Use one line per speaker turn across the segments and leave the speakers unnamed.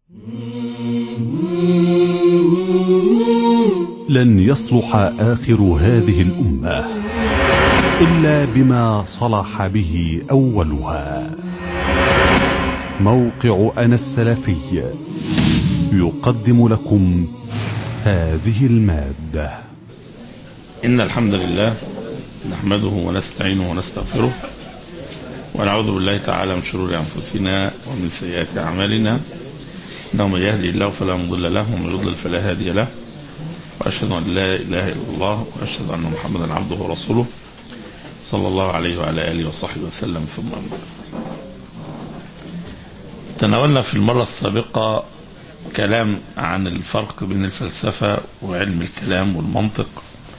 لن يصلح آخر هذه الأمة إلا بما صلح به أولها موقع أنا السلفي يقدم لكم هذه المادة
إن الحمد لله نحمده ونستعينه ونستغفره ونعوذ بالله تعالى من شرور أنفسنا ومن سيئات أعمالنا إنه من يهدي الله فلا مضل له ومن يضلل فلا هادي له وأشهد أن لا إله إلا الله وأشهد أن محمدا عبده ورسوله صلى الله عليه وعلى آله وصحبه وسلم ثم أما تناولنا في المرة السابقة كلام عن الفرق بين الفلسفة وعلم الكلام والمنطق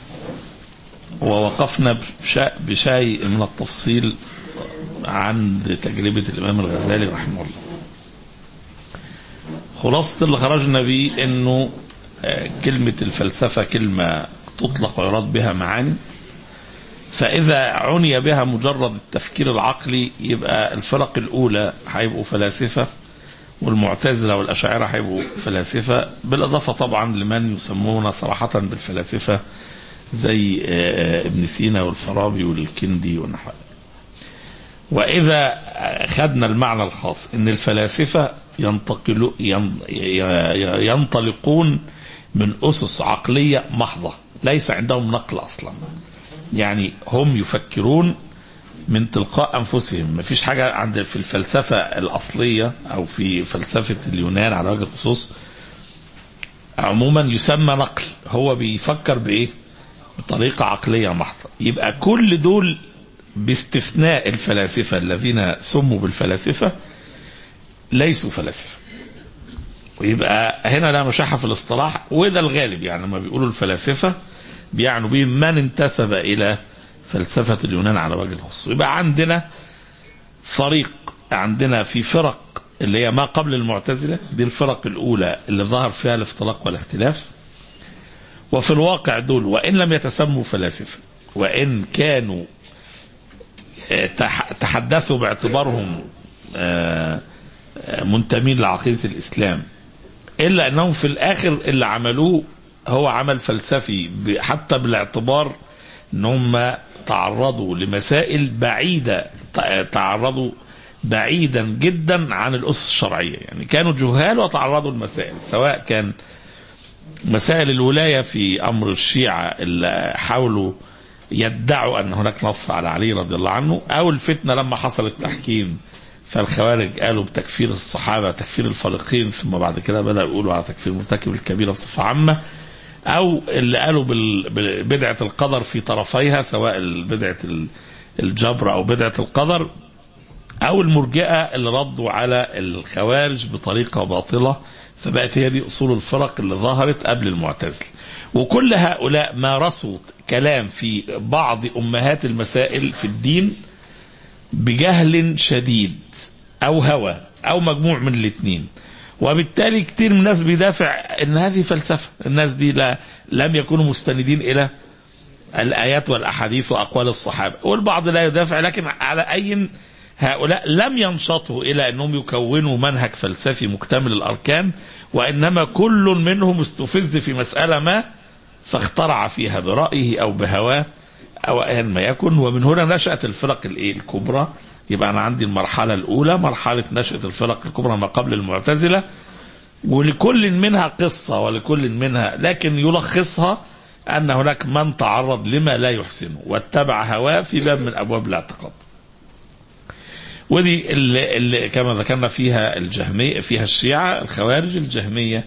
ووقفنا بشيء من التفصيل عند تجربة الإمام الغزالي رحمه الله خلاصة اللي خرجنا بيه أنه كلمة الفلسفة كلمة تطلق ويراد بها معاني فإذا عني بها مجرد التفكير العقلي يبقى الفرق الأولى هيبقوا فلاسفة والمعتزلة والأشاعرة هيبقوا فلاسفة بالإضافة طبعا لمن يسمون صراحة بالفلاسفة زي ابن سينا والفارابي والكندي والنحو وإذا خدنا المعنى الخاص أن الفلاسفة ينتقلوا ينطلقون من أسس عقلية محضة ليس عندهم نقل أصلا يعني هم يفكرون من تلقاء أنفسهم ما فيش حاجة عند في الفلسفة الأصلية أو في فلسفة اليونان على وجه الخصوص عموما يسمى نقل هو بيفكر بإيه بطريقة عقلية محضة يبقى كل دول باستثناء الفلاسفة الذين سموا بالفلاسفة ليسوا فلاسفة ويبقى هنا لا مشاحة في الاصطلاح وده الغالب يعني لما بيقولوا الفلاسفة بيعنوا بهم من انتسب إلى فلسفة اليونان على وجه الخصوص يبقى عندنا فريق عندنا في فرق اللي هي ما قبل المعتزلة دي الفرق الأولى اللي ظهر فيها الافتراق والاختلاف وفي الواقع دول وإن لم يتسموا فلاسفة وإن كانوا تحدثوا باعتبارهم منتمين لعقيدة الإسلام إلا أنهم في الآخر اللي عملوه هو عمل فلسفي حتى بالاعتبار أنهم تعرضوا لمسائل بعيدة تعرضوا بعيدا جدا عن الأسس الشرعية يعني كانوا جهال وتعرضوا لمسائل سواء كان مسائل الولاية في أمر الشيعة اللي حاولوا يدعوا أن هناك نص على علي رضي الله عنه أو الفتنة لما حصل التحكيم فالخوارج قالوا بتكفير الصحابة تكفير الفريقين ثم بعد كده بدأوا يقولوا على تكفير مرتكب الكبيرة بصفة عامة أو اللي قالوا ببدعة القدر في طرفيها سواء بدعة الجبر أو بدعة القدر أو المرجئة اللي ردوا على الخوارج بطريقة باطلة فبقت هي دي أصول الفرق اللي ظهرت قبل المعتزلة وكل هؤلاء مارسوا كلام في بعض أمهات المسائل في الدين بجهل شديد أو هوى أو مجموع من الاثنين وبالتالي كتير من الناس بيدافع ان هذه فلسفه الناس دي لا لم يكونوا مستندين الى الايات والاحاديث واقوال الصحابه والبعض لا يدافع لكن على اي هؤلاء لم ينشطوا الى انهم يكونوا منهج فلسفي مكتمل الاركان وانما كل منهم استفز في مساله ما فاخترع فيها برايه او بهواه او ايا ما يكن ومن هنا نشات الفرق الايه الكبرى يبقى انا عندي المرحله الاولى مرحله نشاه الفرق الكبرى ما قبل المعتزله ولكل منها قصه ولكل منها لكن يلخصها ان هناك من تعرض لما لا يحسنه واتبع هواه في باب من ابواب الاعتقاد. ودي اللي, اللي كما ذكرنا فيها الجهميه فيها الشيعه الخوارج الجهميه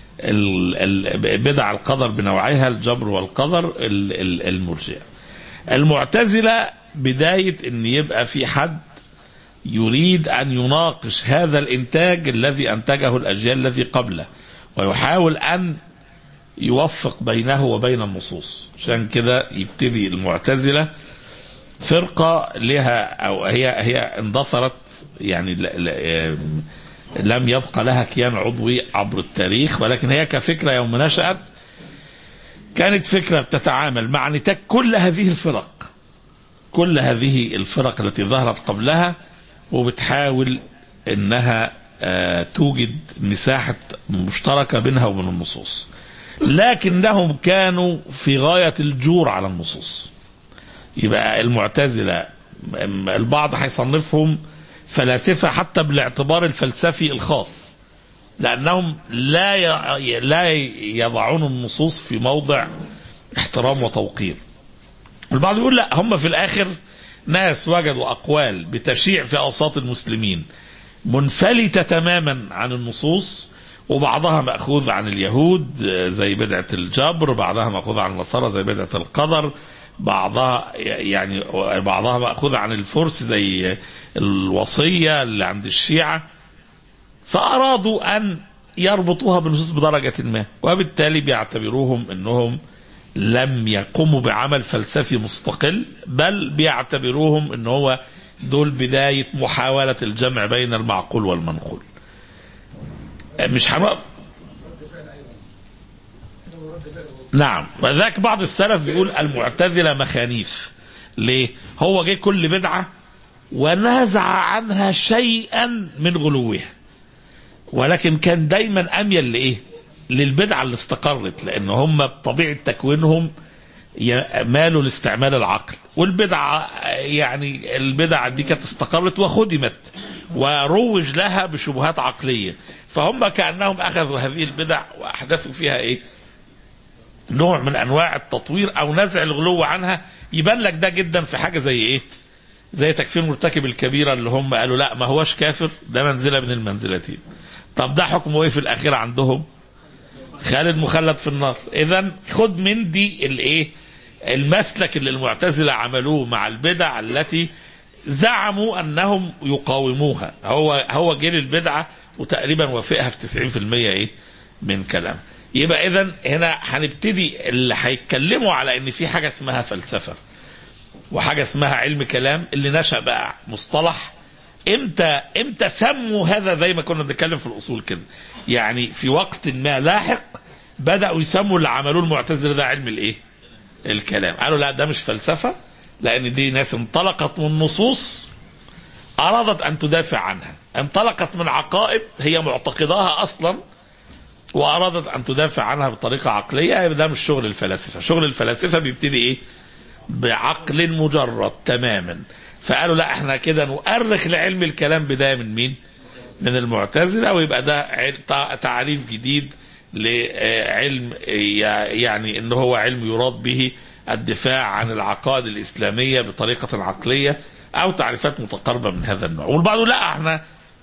بدع القدر بنوعيها الجبر والقدر المرجئه. المعتزله بدايه ان يبقى في حد يريد ان يناقش هذا الانتاج الذي انتجه الاجيال الذي قبله ويحاول ان يوفق بينه وبين النصوص عشان كده يبتدي المعتزله فرقه لها او هي هي اندثرت يعني لم يبقى لها كيان عضوي عبر التاريخ ولكن هي كفكره يوم نشات كانت فكره بتتعامل مع نتاج كل هذه الفرق كل هذه الفرق التي ظهرت قبلها وبتحاول انها آه، توجد مساحة مشتركة بينها وبين النصوص لكنهم كانوا في غاية الجور على النصوص يبقى المعتزلة م- البعض هيصنفهم فلاسفة حتى بالاعتبار الفلسفي الخاص لأنهم لا ي- لا يضعون النصوص في موضع احترام وتوقير البعض يقول لا هم في الآخر ناس وجدوا أقوال بتشيع في أوساط المسلمين منفلتة تماما عن النصوص وبعضها مأخوذ عن اليهود آه، زي بدعة الجبر بعضها مأخوذ عن النصارى زي بدعة القدر بعضها يعني بعضها مأخوذ عن الفرس زي الوصية اللي عند الشيعة فأرادوا أن يربطوها بالنصوص بدرجة ما وبالتالي بيعتبروهم أنهم لم يقوموا بعمل فلسفي مستقل بل بيعتبروهم أن هو دول بداية محاولة الجمع بين المعقول والمنقول مش هنقف نعم وذاك بعض السلف بيقول المعتزلة مخانيث ليه هو جه كل بدعة ونازع عنها شيئا من غلوها ولكن كان دايما اميل لايه للبدعه اللي استقرت لان هم بطبيعه تكوينهم ي- مالوا لاستعمال العقل والبدعه يعني البدعه دي كانت استقرت وخدمت وروج لها بشبهات عقليه فهم كانهم اخذوا هذه البدع واحدثوا فيها ايه نوع من انواع التطوير او نزع الغلو عنها يبان لك ده جدا في حاجه زي ايه زي تكفير مرتكب الكبيرة اللي هم قالوا لا ما هوش كافر ده منزلة من المنزلتين طب ده حكمه ايه في الأخيرة عندهم خالد مخلد في النار إذا خد من دي الايه المسلك اللي المعتزلة عملوه مع البدع التي زعموا أنهم يقاوموها هو هو جيل البدعة وتقريبا وافقها في 90% ايه من كلام يبقى إذا هنا هنبتدي اللي هيتكلموا على ان في حاجة اسمها فلسفة وحاجه اسمها علم كلام اللي نشا بقى مصطلح امتى امتى سموا هذا زي ما كنا بنتكلم في الاصول كده يعني في وقت ما لاحق بداوا يسموا اللي عملوه المعتزله ده علم الايه الكلام قالوا لا ده مش فلسفه لان دي ناس انطلقت من نصوص ارادت ان تدافع عنها انطلقت من عقائد هي معتقداها اصلا وارادت ان تدافع عنها بطريقه عقليه يبقى ده مش شغل الفلاسفه شغل الفلاسفه بيبتدي ايه بعقل مجرد تماما فقالوا لا احنا كده نؤرخ لعلم الكلام بدايه من مين؟ من المعتزله ويبقى ده عل- تع- تعريف جديد لعلم يعني ان هو علم يراد به الدفاع عن العقائد الاسلاميه بطريقه عقليه او تعريفات متقاربه من هذا النوع والبعض يقول لا احنا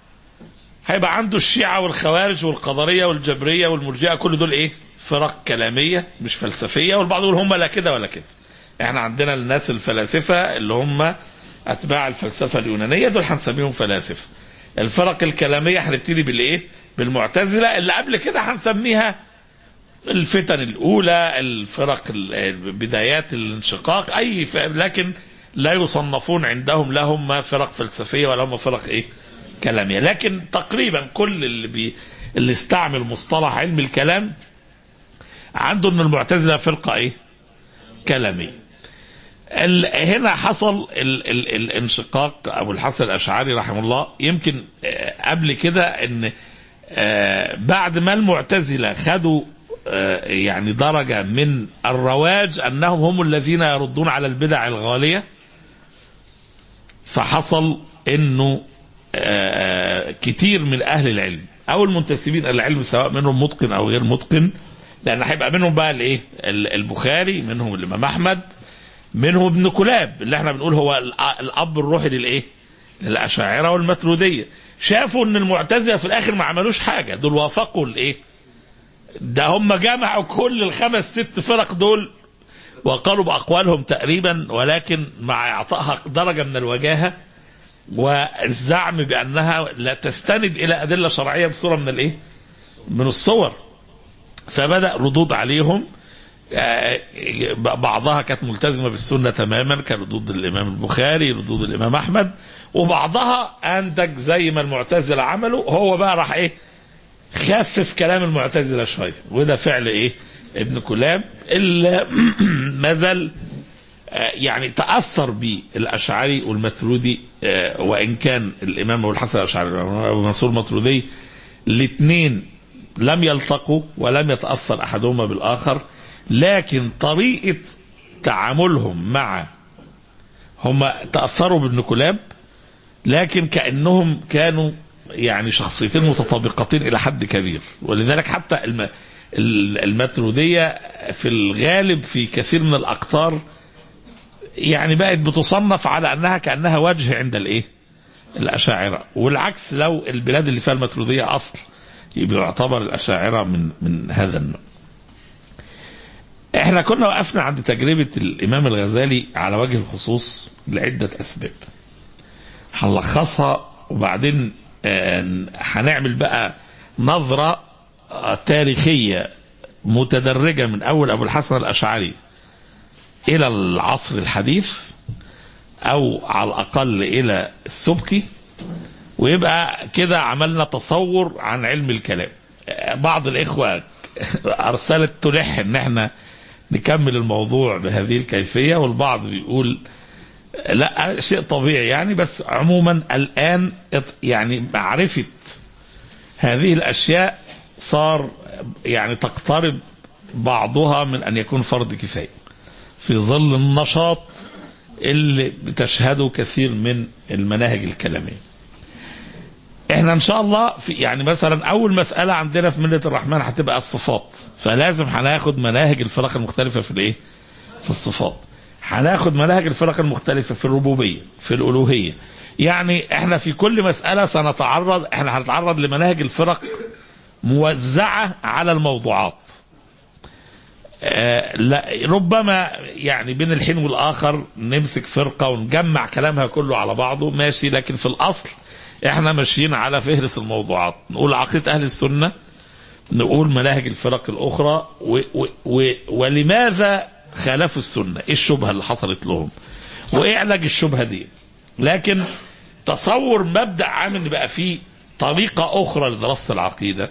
هيبقى عنده الشيعة والخوارج والقدرية والجبرية والمرجئة كل دول ايه فرق كلامية مش فلسفية والبعض يقول هم لا كده ولا كده احنا عندنا الناس الفلاسفة اللي هم اتباع الفلسفة اليونانية دول هنسميهم فلاسفة الفرق الكلامية هنبتدي بالايه بالمعتزلة اللي قبل كده هنسميها الفتن الاولى الفرق ال- بدايات الانشقاق اي ف... لكن لا يصنفون عندهم لا هم فرق فلسفيه ولا هم فرق ايه كلاميه لكن تقريبا كل اللي بي... اللي استعمل مصطلح علم الكلام عنده ان المعتزله فرقه ايه كلاميه ال... هنا حصل ال... ال... الانشقاق ابو الحسن الاشعري رحمه الله يمكن آه، قبل كده ان آه، بعد ما المعتزله خدوا آه، يعني درجه من الرواج انهم هم الذين يردون على البدع الغاليه فحصل انه آه، كتير من اهل العلم او المنتسبين الى العلم سواء منهم متقن او غير متقن لان هيبقى منهم بقى الايه ال- البخاري منهم الامام احمد منهم ابن كلاب اللي احنا بنقول هو الأ- الاب الروحي للايه للاشاعره والماتروديه شافوا ان المعتزله في الاخر ما عملوش حاجه دول وافقوا الايه ده هم جمعوا كل الخمس ست فرق دول وقالوا باقوالهم تقريبا ولكن مع اعطائها درجه من الوجاهه والزعم بانها لا تستند الى ادله شرعيه بصوره من الايه؟ من الصور فبدا ردود عليهم آه، بعضها كانت ملتزمه بالسنه تماما كردود الامام البخاري ردود الامام احمد وبعضها انتج زي ما المعتزله عملوا هو بقى راح ايه خفف كلام المعتزله شويه وده فعل ايه ابن كلاب اللي ما زال يعني تأثر به الأشعري والمترودي آه، وإن كان الإمام أبو الحسن الأشعري والإمام أبو منصور المترودي الاثنين لم يلتقوا ولم يتأثر أحدهما بالآخر لكن طريقة تعاملهم مع هم تأثروا بابن كلاب لكن كأنهم كانوا يعني شخصيتين متطابقتين إلى حد كبير ولذلك حتى الم... ال- المترودية في الغالب في كثير من الأقطار يعني بقت بتصنف على أنها كأنها وجه عند الإيه الأشاعرة والعكس لو البلاد اللي فيها المترودية أصل يبقى يعتبر الأشاعرة من من هذا النوع احنا كنا وقفنا عند تجربة الإمام الغزالي على وجه الخصوص لعدة أسباب هنلخصها وبعدين آه، هنعمل بقى نظرة آه، تاريخية متدرجة من أول أبو الحسن الأشعري إلى العصر الحديث أو على الأقل إلى السبكي ويبقى كده عملنا تصور عن علم الكلام آه، بعض الإخوة أرسلت تلح إن احنا نكمل الموضوع بهذه الكيفية والبعض بيقول لا شيء طبيعي يعني بس عموما الآن ات- يعني معرفة هذه الأشياء صار يعني تقترب بعضها من أن يكون فرض كفاية في ظل النشاط اللي بتشهده كثير من المناهج الكلامية احنا ان شاء الله في يعني مثلا اول مسألة عندنا في ملة الرحمن هتبقى الصفات فلازم هناخد مناهج الفرق المختلفة في الايه في الصفات هناخد مناهج الفرق المختلفة في الربوبية في الألوهية يعني احنا في كل مسألة سنتعرض احنا هنتعرض لمناهج الفرق موزعة على الموضوعات آه لا ربما يعني بين الحين والآخر نمسك فرقة ونجمع كلامها كله على بعضه ماشي لكن في الأصل احنا ماشيين على فهرس الموضوعات نقول عقيدة أهل السنة نقول مناهج الفرق الأخرى و و و ولماذا خالفوا السنة ايه الشبهة اللي حصلت لهم وايه علاج الشبهة دي لكن تصور مبدأ عام ان بقى فيه طريقة أخرى لدراسة العقيدة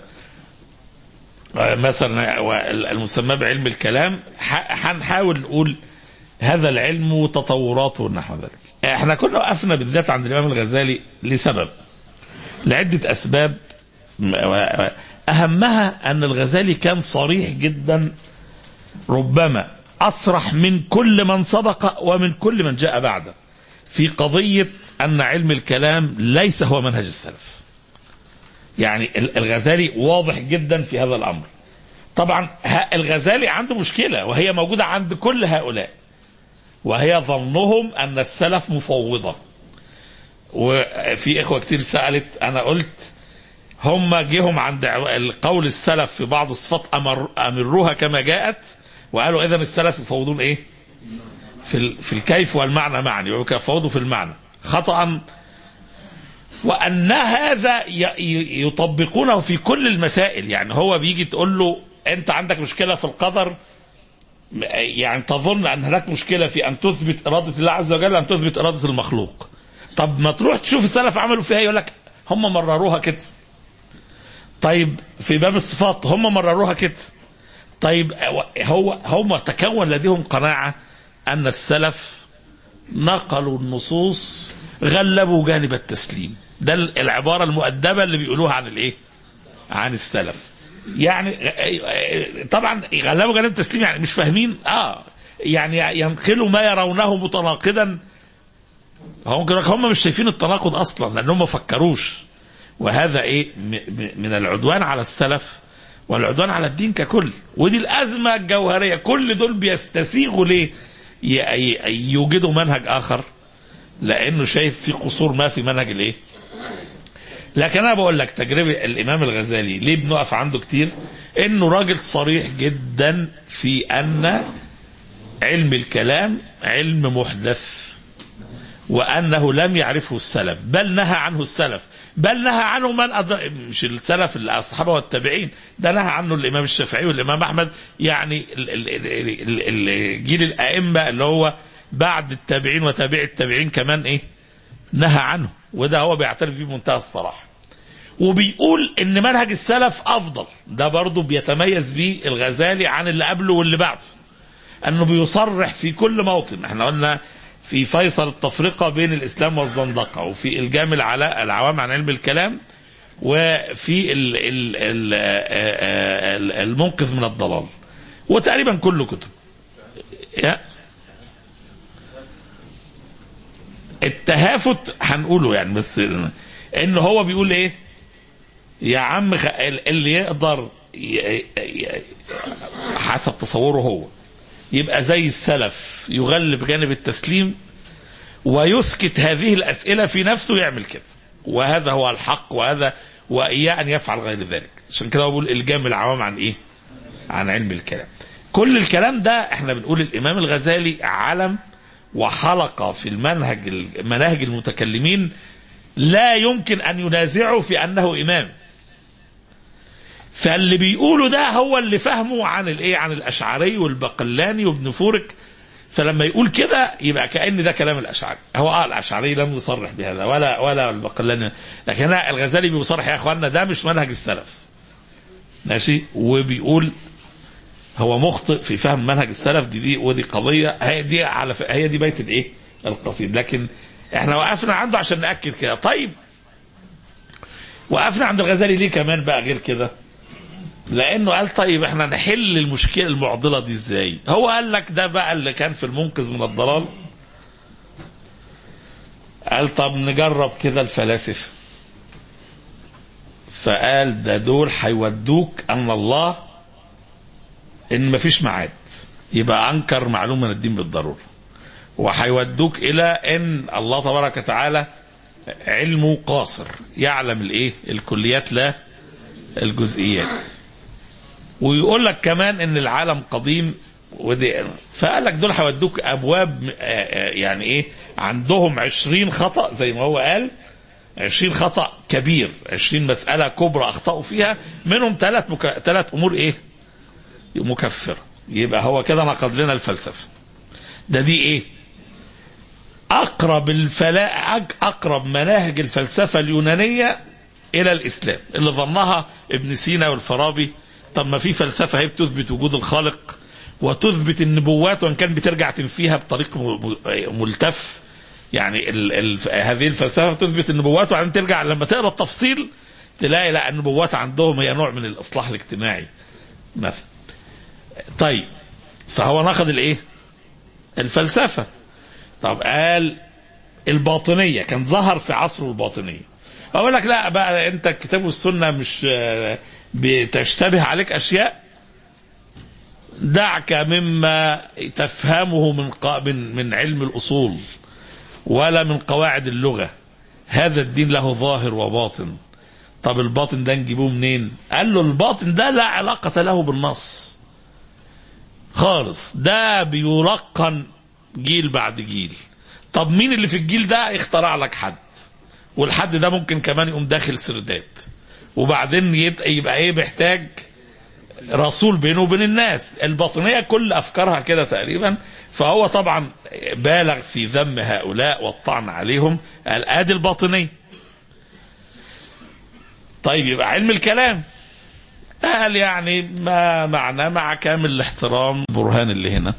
آه، مثلا المسمى بعلم الكلام ح- هنحاول نقول هذا العلم وتطوراته ونحو ذلك احنا كنا وقفنا بالذات عند الإمام الغزالي لسبب لعدة أسباب م- و- أهمها أن الغزالي كان صريح جدا ربما أصرح من كل من سبق ومن كل من جاء بعده في قضية أن علم الكلام ليس هو منهج السلف يعني ال- الغزالي واضح جدا في هذا الأمر طبعا ه- الغزالي عنده مشكلة وهي موجودة عند كل هؤلاء وهي ظنهم أن السلف مفوضة وفي إخوة كتير سألت أنا قلت هم جيهم عند عو- القول السلف في بعض الصفات أمر أمروها كما جاءت وقالوا إذا السلف يفوضون إيه في ال- في الكيف والمعنى معا يفوضوا في المعنى خطأ وأن هذا ي- ي- يطبقونه في كل المسائل يعني هو بيجي تقول له أنت عندك مشكلة في القدر يعني تظن أن هناك مشكلة في أن تثبت إرادة الله عز وجل أن تثبت إرادة المخلوق طب ما تروح تشوف السلف عملوا فيها يقول لك هم مرروها كده طيب في باب الصفات هم مرروها كده طيب هو هم تكون لديهم قناعة أن السلف نقلوا النصوص غلبوا جانب التسليم ده العبارة المؤدبة اللي بيقولوها عن الايه عن السلف يعني طبعا غلبوا جانب التسليم يعني مش فاهمين اه يعني ينقلوا ما يرونه متناقضا هم هم مش شايفين التناقض اصلا لان هم ما فكروش وهذا ايه م- م- من العدوان على السلف والعدوان على الدين ككل ودي الازمه الجوهريه كل دول بيستسيغوا ليه ي- ي- يوجدوا منهج اخر لانه شايف في قصور ما في منهج الايه لكن انا بقول لك تجربه الامام الغزالي ليه بنقف عنده كتير انه راجل صريح جدا في ان علم الكلام علم محدث وانه لم يعرفه السلف بل نهى عنه السلف بل نهى عنه من أد... مش السلف الصحابه والتابعين ده نهى عنه الامام الشافعي والامام احمد يعني ال- ال- ال- ال- ال- جيل الائمه اللي هو بعد التابعين وتابع التابعين كمان ايه نهى عنه وده هو بيعترف بيه بمنتهى الصراحه وبيقول ان منهج السلف افضل ده برضه بيتميز بيه الغزالي عن اللي قبله واللي بعده انه بيصرح في كل موطن احنا قلنا في فيصل التفرقه بين الاسلام والزندقه وفي الجام العلاء العوام عن علم الكلام وفي ال ال ال ال المنقذ من الضلال وتقريبا كل كتب يا التهافت هنقوله يعني بس ان هو بيقول ايه يا عم خ- اللي يقدر ي- ي- حسب تصوره هو يبقى زي السلف يغلب جانب التسليم ويسكت هذه الأسئلة في نفسه يعمل كده وهذا هو الحق وهذا وإياه أن يفعل غير ذلك عشان كده هو بيقول إلجام العوام عن إيه عن علم الكلام كل الكلام ده احنا بنقول الإمام الغزالي علم وحلقة في المنهج مناهج المتكلمين لا يمكن أن ينازعوا في أنه إمام فاللي بيقوله ده هو اللي فهمه عن الايه عن الاشعري والبقلاني وابن فورك فلما يقول كده يبقى كان ده كلام الاشعري هو اه الاشعري لم يصرح بهذا ولا ولا البقلاني لكن هنا الغزالي بيصرح يا اخوانا ده مش منهج السلف ماشي وبيقول هو مخطئ في فهم منهج السلف دي دي ودي قضيه هي دي على ف... هي دي بيت الايه القصيد لكن احنا وقفنا عنده عشان ناكد كده طيب وقفنا عند الغزالي ليه كمان بقى غير كده لانه قال طيب احنا نحل المشكله المعضله دي ازاي هو قال لك ده بقى اللي كان في المنقذ من الضلال قال طب نجرب كده الفلاسفه فقال ده دول هيودوك ان الله ان مفيش ميعاد يبقى انكر معلومه من الدين بالضروره وهيودوك الى ان الله تبارك وتعالى علمه قاصر يعلم الايه الكليات لا الجزئيات ويقول لك كمان ان العالم قديم ودي فقال لك دول هيودوك ابواب آه، آه، يعني ايه عندهم عشرين خطا زي ما هو قال عشرين خطا كبير عشرين مساله كبرى اخطاوا فيها منهم ثلاث مك... ثلاث امور ايه مكفره يبقى هو كده نقد لنا الفلسفه ده دي ايه اقرب الفلا أق- اقرب مناهج الفلسفه اليونانيه الى الاسلام اللي ظنها ابن سينا والفارابي طب ما في فلسفه هي بتثبت وجود الخالق وتثبت النبوات وان كان بترجع تنفيها بطريق م- م- ملتف يعني ال ال هذه الفلسفه تثبت النبوات وبعدين ترجع لما تقرا التفصيل تلاقي لا النبوات عندهم هي نوع من الاصلاح الاجتماعي مثلا طيب فهو ناخذ الايه الفلسفه طب قال الباطنيه كان ظهر في عصره الباطنيه اقول لك لا بقى انت الكتاب والسنه مش آه، بتشتبه عليك اشياء دعك مما تفهمه من قا- من من علم الاصول ولا من قواعد اللغه هذا الدين له ظاهر وباطن طب الباطن ده نجيبوه منين قال له الباطن ده لا علاقه له بالنص خالص ده بيلقن جيل بعد جيل طب مين اللي في الجيل ده اخترع لك حد والحد ده ممكن كمان يقوم داخل سرداب وبعدين يت- يبقى ايه محتاج رسول بينه وبين الناس الباطنية كل أفكارها كده تقريبا فهو طبعا بالغ في ذم هؤلاء والطعن عليهم قال ادي الباطنية طيب يبقى علم الكلام قال يعني ما معناه مع كامل الاحترام برهان اللي هنا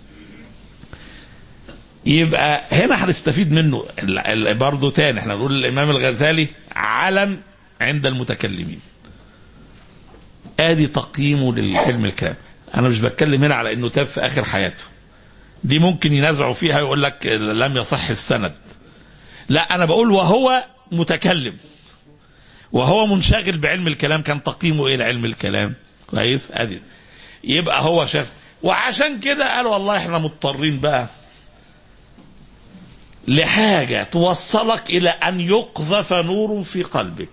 يبقى هنا هنستفيد منه ال- ال- برضه تاني احنا بنقول الامام الغزالي علم عند المتكلمين ادي تقييمه للعلم الكلام انا مش بتكلم هنا على انه تاب في اخر حياته دي ممكن ينازعوا فيها يقول لك لم يصح السند لا انا بقول وهو متكلم وهو منشغل بعلم الكلام كان تقييمه ايه لعلم الكلام كويس ادي يبقى هو شاف وعشان كده قال والله احنا مضطرين بقى لحاجة توصلك إلى أن يقذف نور في قلبك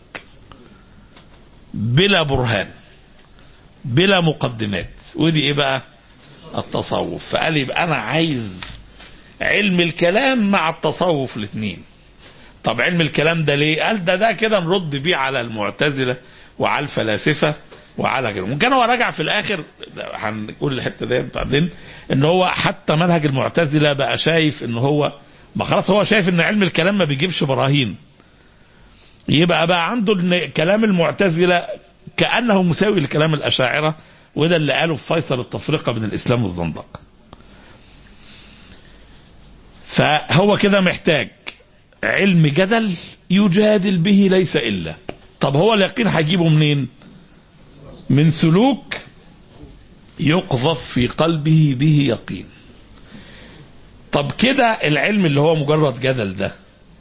بلا برهان بلا مقدمات ودي إيه بقى التصوف فقال يبقى أنا عايز علم الكلام مع التصوف الاثنين طب علم الكلام ده ليه قال ده ده كده نرد بيه على المعتزلة وعلى الفلاسفة وعلى غيرهم وكان هو راجع في الاخر هنقول الحته ديت بعدين ان هو حتى منهج المعتزله بقى شايف ان هو ما خلاص هو شايف ان علم الكلام ما بيجيبش براهين يبقى بقى عنده ان كلام المعتزله كانه مساوي لكلام الاشاعره وده اللي قاله في فيصل التفرقه بين الاسلام والزندقه فهو كده محتاج علم جدل يجادل به ليس إلا طب هو اليقين هيجيبه منين من سلوك يقذف في قلبه به يقين طب كده العلم اللي هو مجرد جدل ده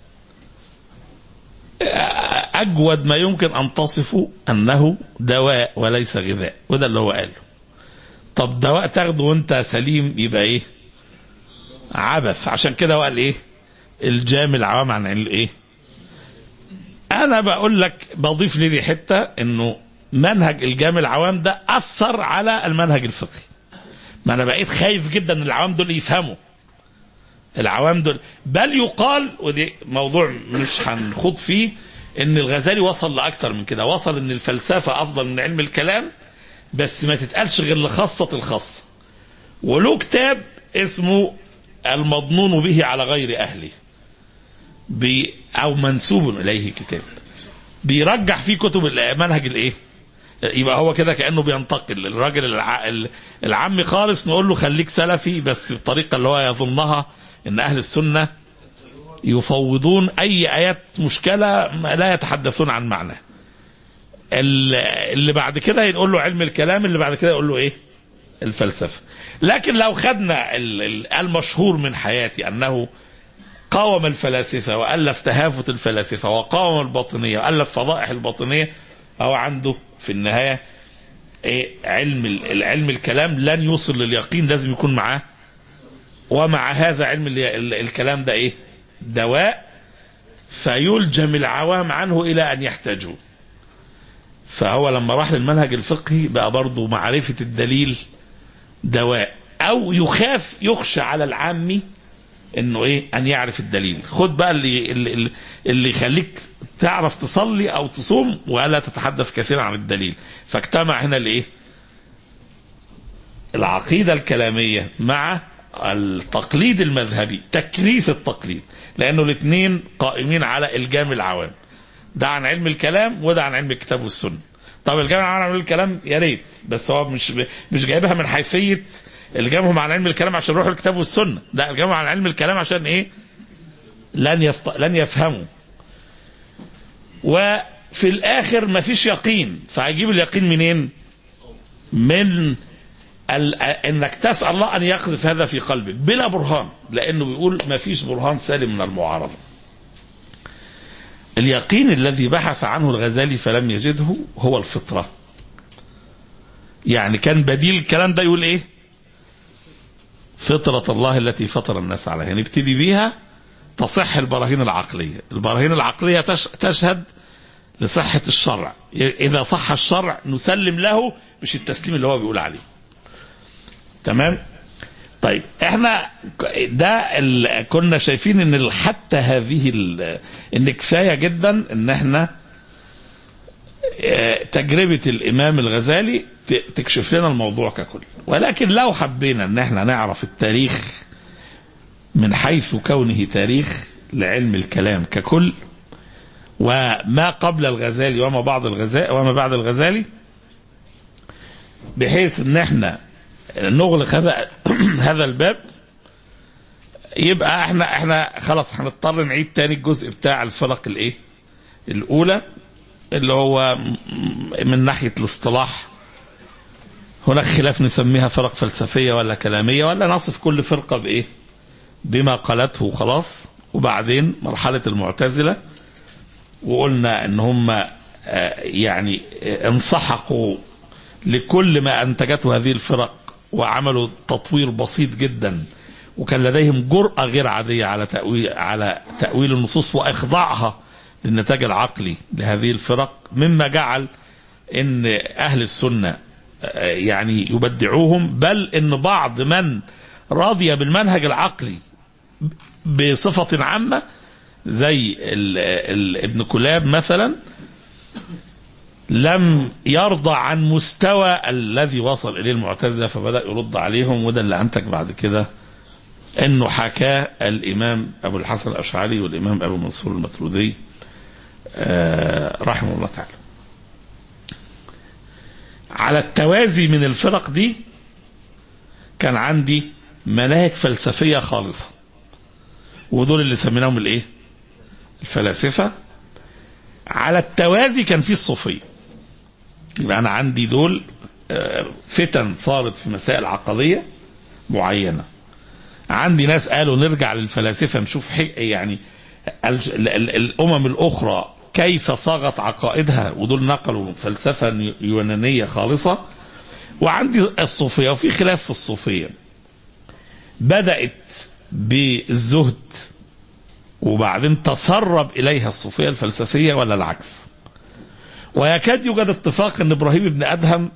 أجود ما يمكن أن تصفه أنه دواء وليس غذاء وده اللي هو قاله طب دواء تاخده وانت سليم يبقى ايه عبث عشان كده هو قال ايه الجام العوام عن الايه انا بقول لك بضيف لي دي حته انه منهج الجام العوام ده اثر على المنهج الفقهي ما انا بقيت خايف جدا ان العوام دول يفهموا العوام دول بل يقال ودي موضوع مش هنخوض فيه ان الغزالي وصل لاكثر من كده وصل ان الفلسفه افضل من علم الكلام بس ما تتقالش غير لخاصه الخاصه وله كتاب اسمه المضنون به على غير اهله بي او منسوب اليه كتاب بيرجح فيه كتب منهج الايه يبقى هو كده كانه بينتقل الراجل الع... العمي خالص نقول له خليك سلفي بس بالطريقه اللي هو يظنها ان اهل السنه يفوضون اي ايات مشكله لا يتحدثون عن معناه اللي بعد كده يقول له علم الكلام اللي بعد كده يقول له ايه الفلسفه لكن لو خدنا المشهور من حياتي انه قاوم الفلاسفه والف تهافت الفلاسفه وقاوم الباطنيه والف فضائح الباطنيه هو عنده في النهايه ايه علم العلم الكلام لن يوصل لليقين لازم يكون معاه ومع هذا علم الكلام ده ايه دواء فيلجم العوام عنه الى ان يحتاجوه فهو لما راح للمنهج الفقهي بقى برضه معرفة الدليل دواء أو يخاف يخشى على العامي انه ايه ان يعرف الدليل خد بقى اللي اللي, اللي يخليك تعرف تصلي او تصوم ولا تتحدث كثيرا عن الدليل فاجتمع هنا الايه العقيدة الكلامية مع التقليد المذهبي تكريس التقليد لانه الاثنين قائمين على الجام العوام ده عن علم الكلام وده عن علم الكتاب والسنه طب الجامع عن علم الكلام يا ريت بس هو مش مش جايبها من حيثيه الجامعهم عن علم الكلام عشان يروحوا الكتاب والسنه لا الجامعة عن علم الكلام عشان ايه لن يست... لن يفهموا وفي الاخر ما فيش يقين فهيجيب اليقين منين من ال... انك تسال الله ان يقذف هذا في قلبك بلا برهان لانه بيقول ما فيش برهان سالم من المعارضه اليقين الذي بحث عنه الغزالي فلم يجده هو الفطرة يعني كان بديل الكلام ده يقول ايه فطرة الله التي فطر الناس عليها نبتدي بيها تصح البراهين العقلية البراهين العقلية تشهد لصحة الشرع إذا صح الشرع نسلم له مش التسليم اللي هو بيقول عليه تمام طيب احنا ده كنا شايفين ان حتى هذه ان كفايه جدا ان احنا تجربه الامام الغزالي تكشف لنا الموضوع ككل ولكن لو حبينا ان احنا نعرف التاريخ من حيث كونه تاريخ لعلم الكلام ككل وما قبل الغزالي وما بعد الغزالي وما بعد الغزالي بحيث ان احنا نغلق هذا هذا الباب يبقى احنا احنا خلاص هنضطر نعيد تاني الجزء بتاع الفرق الايه؟ الاولى اللي هو من ناحيه الاصطلاح هناك خلاف نسميها فرق فلسفيه ولا كلاميه ولا نصف كل فرقه بايه؟ بما قالته خلاص وبعدين مرحله المعتزله وقلنا ان هم يعني انسحقوا لكل ما انتجته هذه الفرق وعملوا تطوير بسيط جدا وكان لديهم جرأة غير عادية على تأويل على تأويل النصوص وإخضاعها للنتاج العقلي لهذه الفرق مما جعل إن أهل السنة يعني يبدعوهم بل إن بعض من راضي بالمنهج العقلي بصفة عامة زي ال ال ابن كلاب مثلا لم يرضى عن مستوى الذي وصل اليه المعتزله فبدا يرد عليهم وده اللي انتج بعد كده انه حكاه الامام ابو الحسن الاشعري والامام ابو منصور المترودي آه رحمه الله تعالى. على التوازي من الفرق دي كان عندي مناهج فلسفيه خالصه ودول اللي سميناهم الايه الفلاسفة على التوازي كان في الصوفية يبقى أنا عندي دول آه، فتن صارت في مسائل عقدية معينة عندي ناس قالوا نرجع للفلاسفة نشوف حي يعني ال- ال- ال- الأمم الأخرى كيف صاغت عقائدها ودول نقلوا فلسفة يونانية خالصة وعندي الصوفية وفي خلاف في الصوفية بدأت بالزهد وبعدين تسرب إليها الصوفية الفلسفية ولا العكس ويكاد يوجد اتفاق أن إبراهيم بن أدهم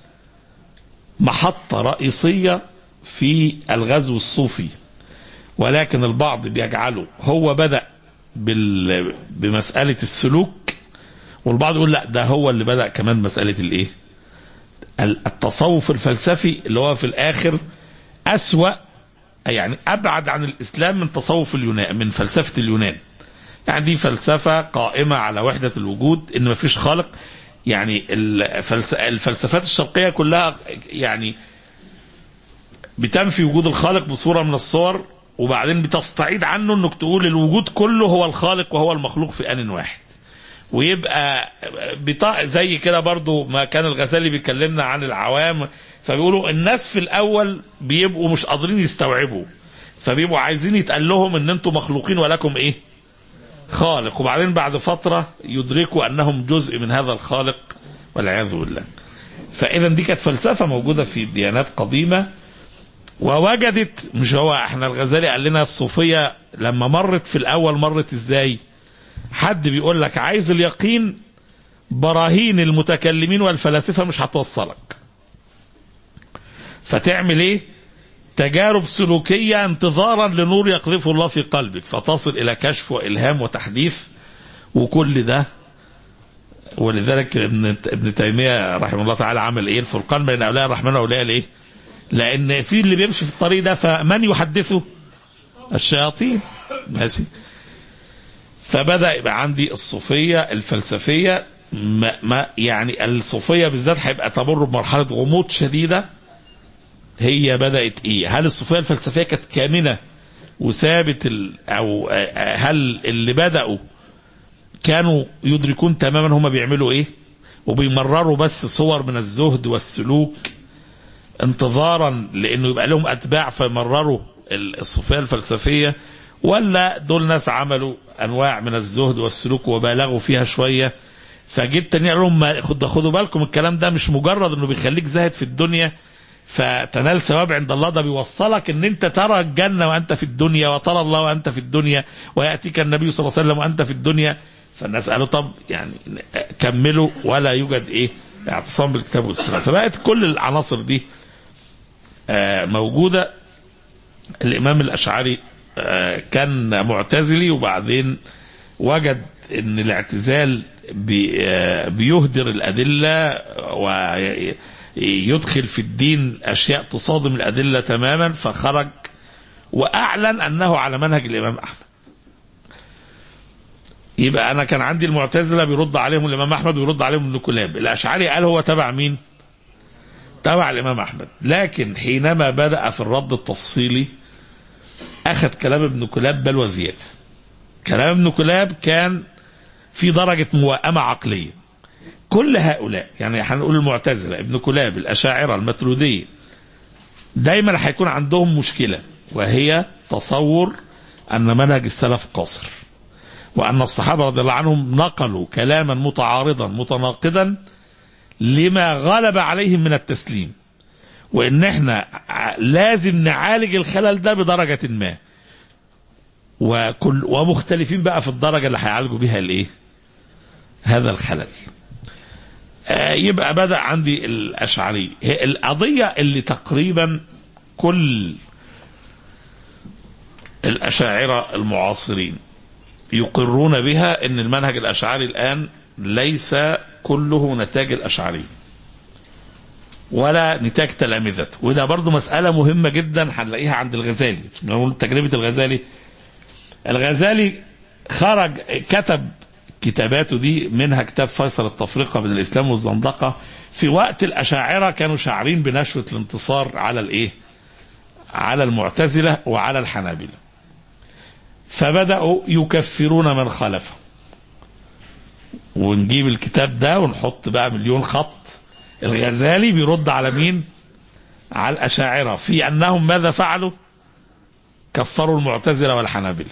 محطة رئيسية في الغزو الصوفي ولكن البعض بيجعله هو بدأ بال... بمسألة السلوك والبعض يقول لا ده هو اللي بدأ كمان مسألة الايه التصوف الفلسفي اللي هو في الآخر أسوأ يعني أبعد عن الإسلام من تصوف اليونان من فلسفة اليونان يعني دي فلسفة قائمة على وحدة الوجود إن مفيش خالق يعني الفلس... الفلسفات الشرقية كلها يعني بتنفي وجود الخالق بصورة من الصور وبعدين بتستعيد عنه انك تقول الوجود كله هو الخالق وهو المخلوق في آن واحد ويبقى بطاق زي كده برضو ما كان الغزالي بيكلمنا عن العوام فبيقولوا الناس في الاول بيبقوا مش قادرين يستوعبوا فبيبقوا عايزين يتقال لهم ان انتم مخلوقين ولكم ايه خالق وبعدين بعد فترة يدركوا انهم جزء من هذا الخالق والعياذ بالله فاذا دي كانت فلسفة موجودة في ديانات قديمة ووجدت مش هو احنا الغزالي قال لنا الصوفية لما مرت في الاول مرت ازاي حد بيقول لك عايز اليقين براهين المتكلمين والفلاسفة مش هتوصلك فتعمل ايه تجارب سلوكية انتظارا لنور يقذفه الله في قلبك فتصل الى كشف والهام وتحديث وكل ده ولذلك ابن ابن تيميه رحمه الله تعالى عمل ايه الفرقان بين اولياء الرحمن واولياء الايه لان في اللي بيمشي في الطريق ده فمن يحدثه الشياطين ماشي فبدا يبقى عندي الصوفيه الفلسفيه ما, ما يعني الصوفيه بالذات هيبقى تمر بمرحله غموض شديده هي بدات ايه هل الصوفيه الفلسفيه كانت كامنه وثابت ال او هل اللي بداوا كانوا يدركون تماما هم بيعملوا ايه وبيمرروا بس صور من الزهد والسلوك انتظارا لانه يبقى لهم اتباع فيمرروا الصوفيه الفلسفيه ولا دول ناس عملوا انواع من الزهد والسلوك وبالغوا فيها شويه فجيت تاني اقول لهم خد خدوا بالكم الكلام ده مش مجرد انه بيخليك زاهد في الدنيا فتنال ثواب عند الله ده بيوصلك ان انت ترى الجنه وانت في الدنيا وترى الله وانت في الدنيا وياتيك النبي صلى الله عليه وسلم وانت في الدنيا فالناس قالوا طب يعني كملوا ولا يوجد ايه اعتصام بالكتاب والسنه فبقت كل العناصر دي موجوده الامام الاشعري كان معتزلي وبعدين وجد ان الاعتزال بيهدر الادله ويدخل في الدين اشياء تصادم الادله تماما فخرج واعلن انه على منهج الامام احمد يبقى انا كان عندي المعتزله بيرد عليهم الامام احمد ويرد عليهم ابن كلاب الاشعري قال هو تبع مين تبع الامام احمد لكن حينما بدا في الرد التفصيلي اخذ كلام ابن كلاب بل وزياده كلام ابن كلاب كان في درجه موائمه عقليه كل هؤلاء يعني هنقول المعتزله ابن كلاب الاشاعره المتروديه دايما هيكون عندهم مشكله وهي تصور ان منهج السلف قاصر وأن الصحابة رضي الله عنهم نقلوا كلاما متعارضا متناقضا لما غلب عليهم من التسليم وإن احنا لازم نعالج الخلل ده بدرجة ما وكل ومختلفين بقى في الدرجة اللي هيعالجوا بها الايه هذا الخلل آه يبقى بدأ عندي الأشعري القضية اللي تقريبا كل الأشاعرة المعاصرين يقرون بها ان المنهج الاشعري الان ليس كله نتاج الاشعري ولا نتاج تلامذته وده برضو مسألة مهمة جدا هنلاقيها عند الغزالي نقول تجربة الغزالي الغزالي خرج كتب كتاباته دي منها كتاب فيصل التفرقة بين الإسلام والزندقة في وقت الأشاعرة كانوا شاعرين بنشوة الانتصار على الإيه على المعتزلة وعلى الحنابلة فبدأوا يكفرون من خالفه ونجيب الكتاب ده ونحط بقى مليون خط الغزالي بيرد على مين على الأشاعرة في أنهم ماذا فعلوا كفروا المعتزلة والحنابلة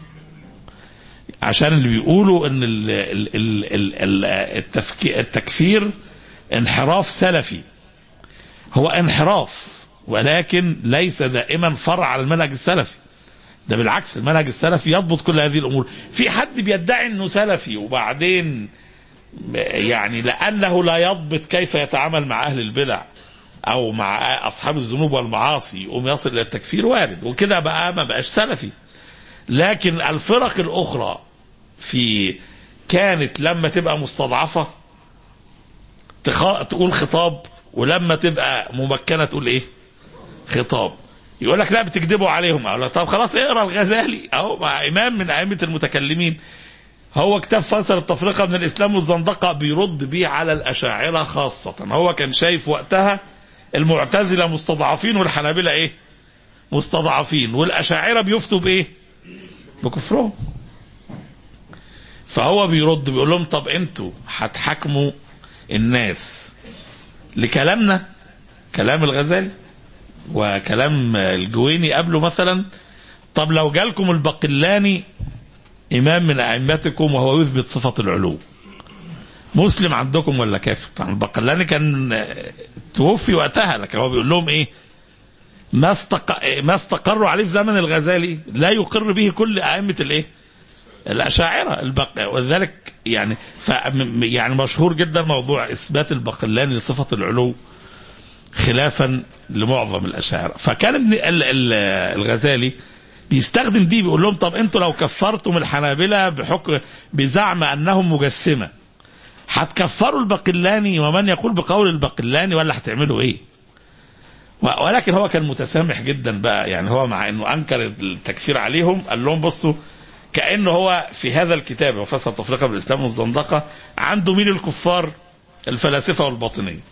عشان اللي بيقولوا ان ال ال ال ال ال التفكي التكفير انحراف سلفي هو انحراف ولكن ليس دائما فرع على المنهج السلفي ده بالعكس المنهج السلفي يضبط كل هذه الامور في حد بيدعي انه سلفي وبعدين يعني لانه لا يضبط كيف يتعامل مع اهل البدع او مع اصحاب الذنوب والمعاصي يقوم يصل الى التكفير وارد وكده بقى ما بقاش سلفي لكن الفرق الاخرى في كانت لما تبقى مستضعفه تخ... تقول خطاب ولما تبقى ممكنه تقول ايه؟ خطاب يقول لك لا بتكذبوا عليهم اقول لك طب خلاص اقرا الغزالي اهو مع امام من ائمه المتكلمين هو كتاب فصل التفرقه من الاسلام والزندقه بيرد بيه على الاشاعره خاصه هو كان شايف وقتها المعتزله مستضعفين والحنابله ايه؟ مستضعفين والاشاعره بيفتوا بايه؟ بكفرهم فهو بيرد بيقول لهم طب انتوا هتحاكموا الناس لكلامنا كلام الغزالي وكلام الجويني قبله مثلا طب لو جالكم البقلاني امام من ائمتكم وهو يثبت صفه العلو مسلم عندكم ولا كافر طبعا البقلاني كان توفي وقتها لكن هو بيقول لهم ايه ما استق... ما استقروا عليه في زمن الغزالي لا يقر به كل ائمه الايه الاشاعره البق... ولذلك يعني ف... يعني مشهور جدا موضوع اثبات البقلاني لصفه العلو خلافا لمعظم الاشاعره فكان ابن ال... ال... الغزالي بيستخدم دي بيقول لهم طب انتوا لو كفرتم الحنابله بحكم بزعم انهم مجسمه هتكفروا البقلاني ومن يقول بقول البقلاني ولا هتعملوا ايه؟ ولكن هو كان متسامح جدا بقى يعني هو مع انه انكر التكفير عليهم قال لهم بصوا كانه هو في هذا الكتاب وفصل التفرقه بالاسلام والزندقه عنده مين الكفار؟ الفلاسفه والباطنيه.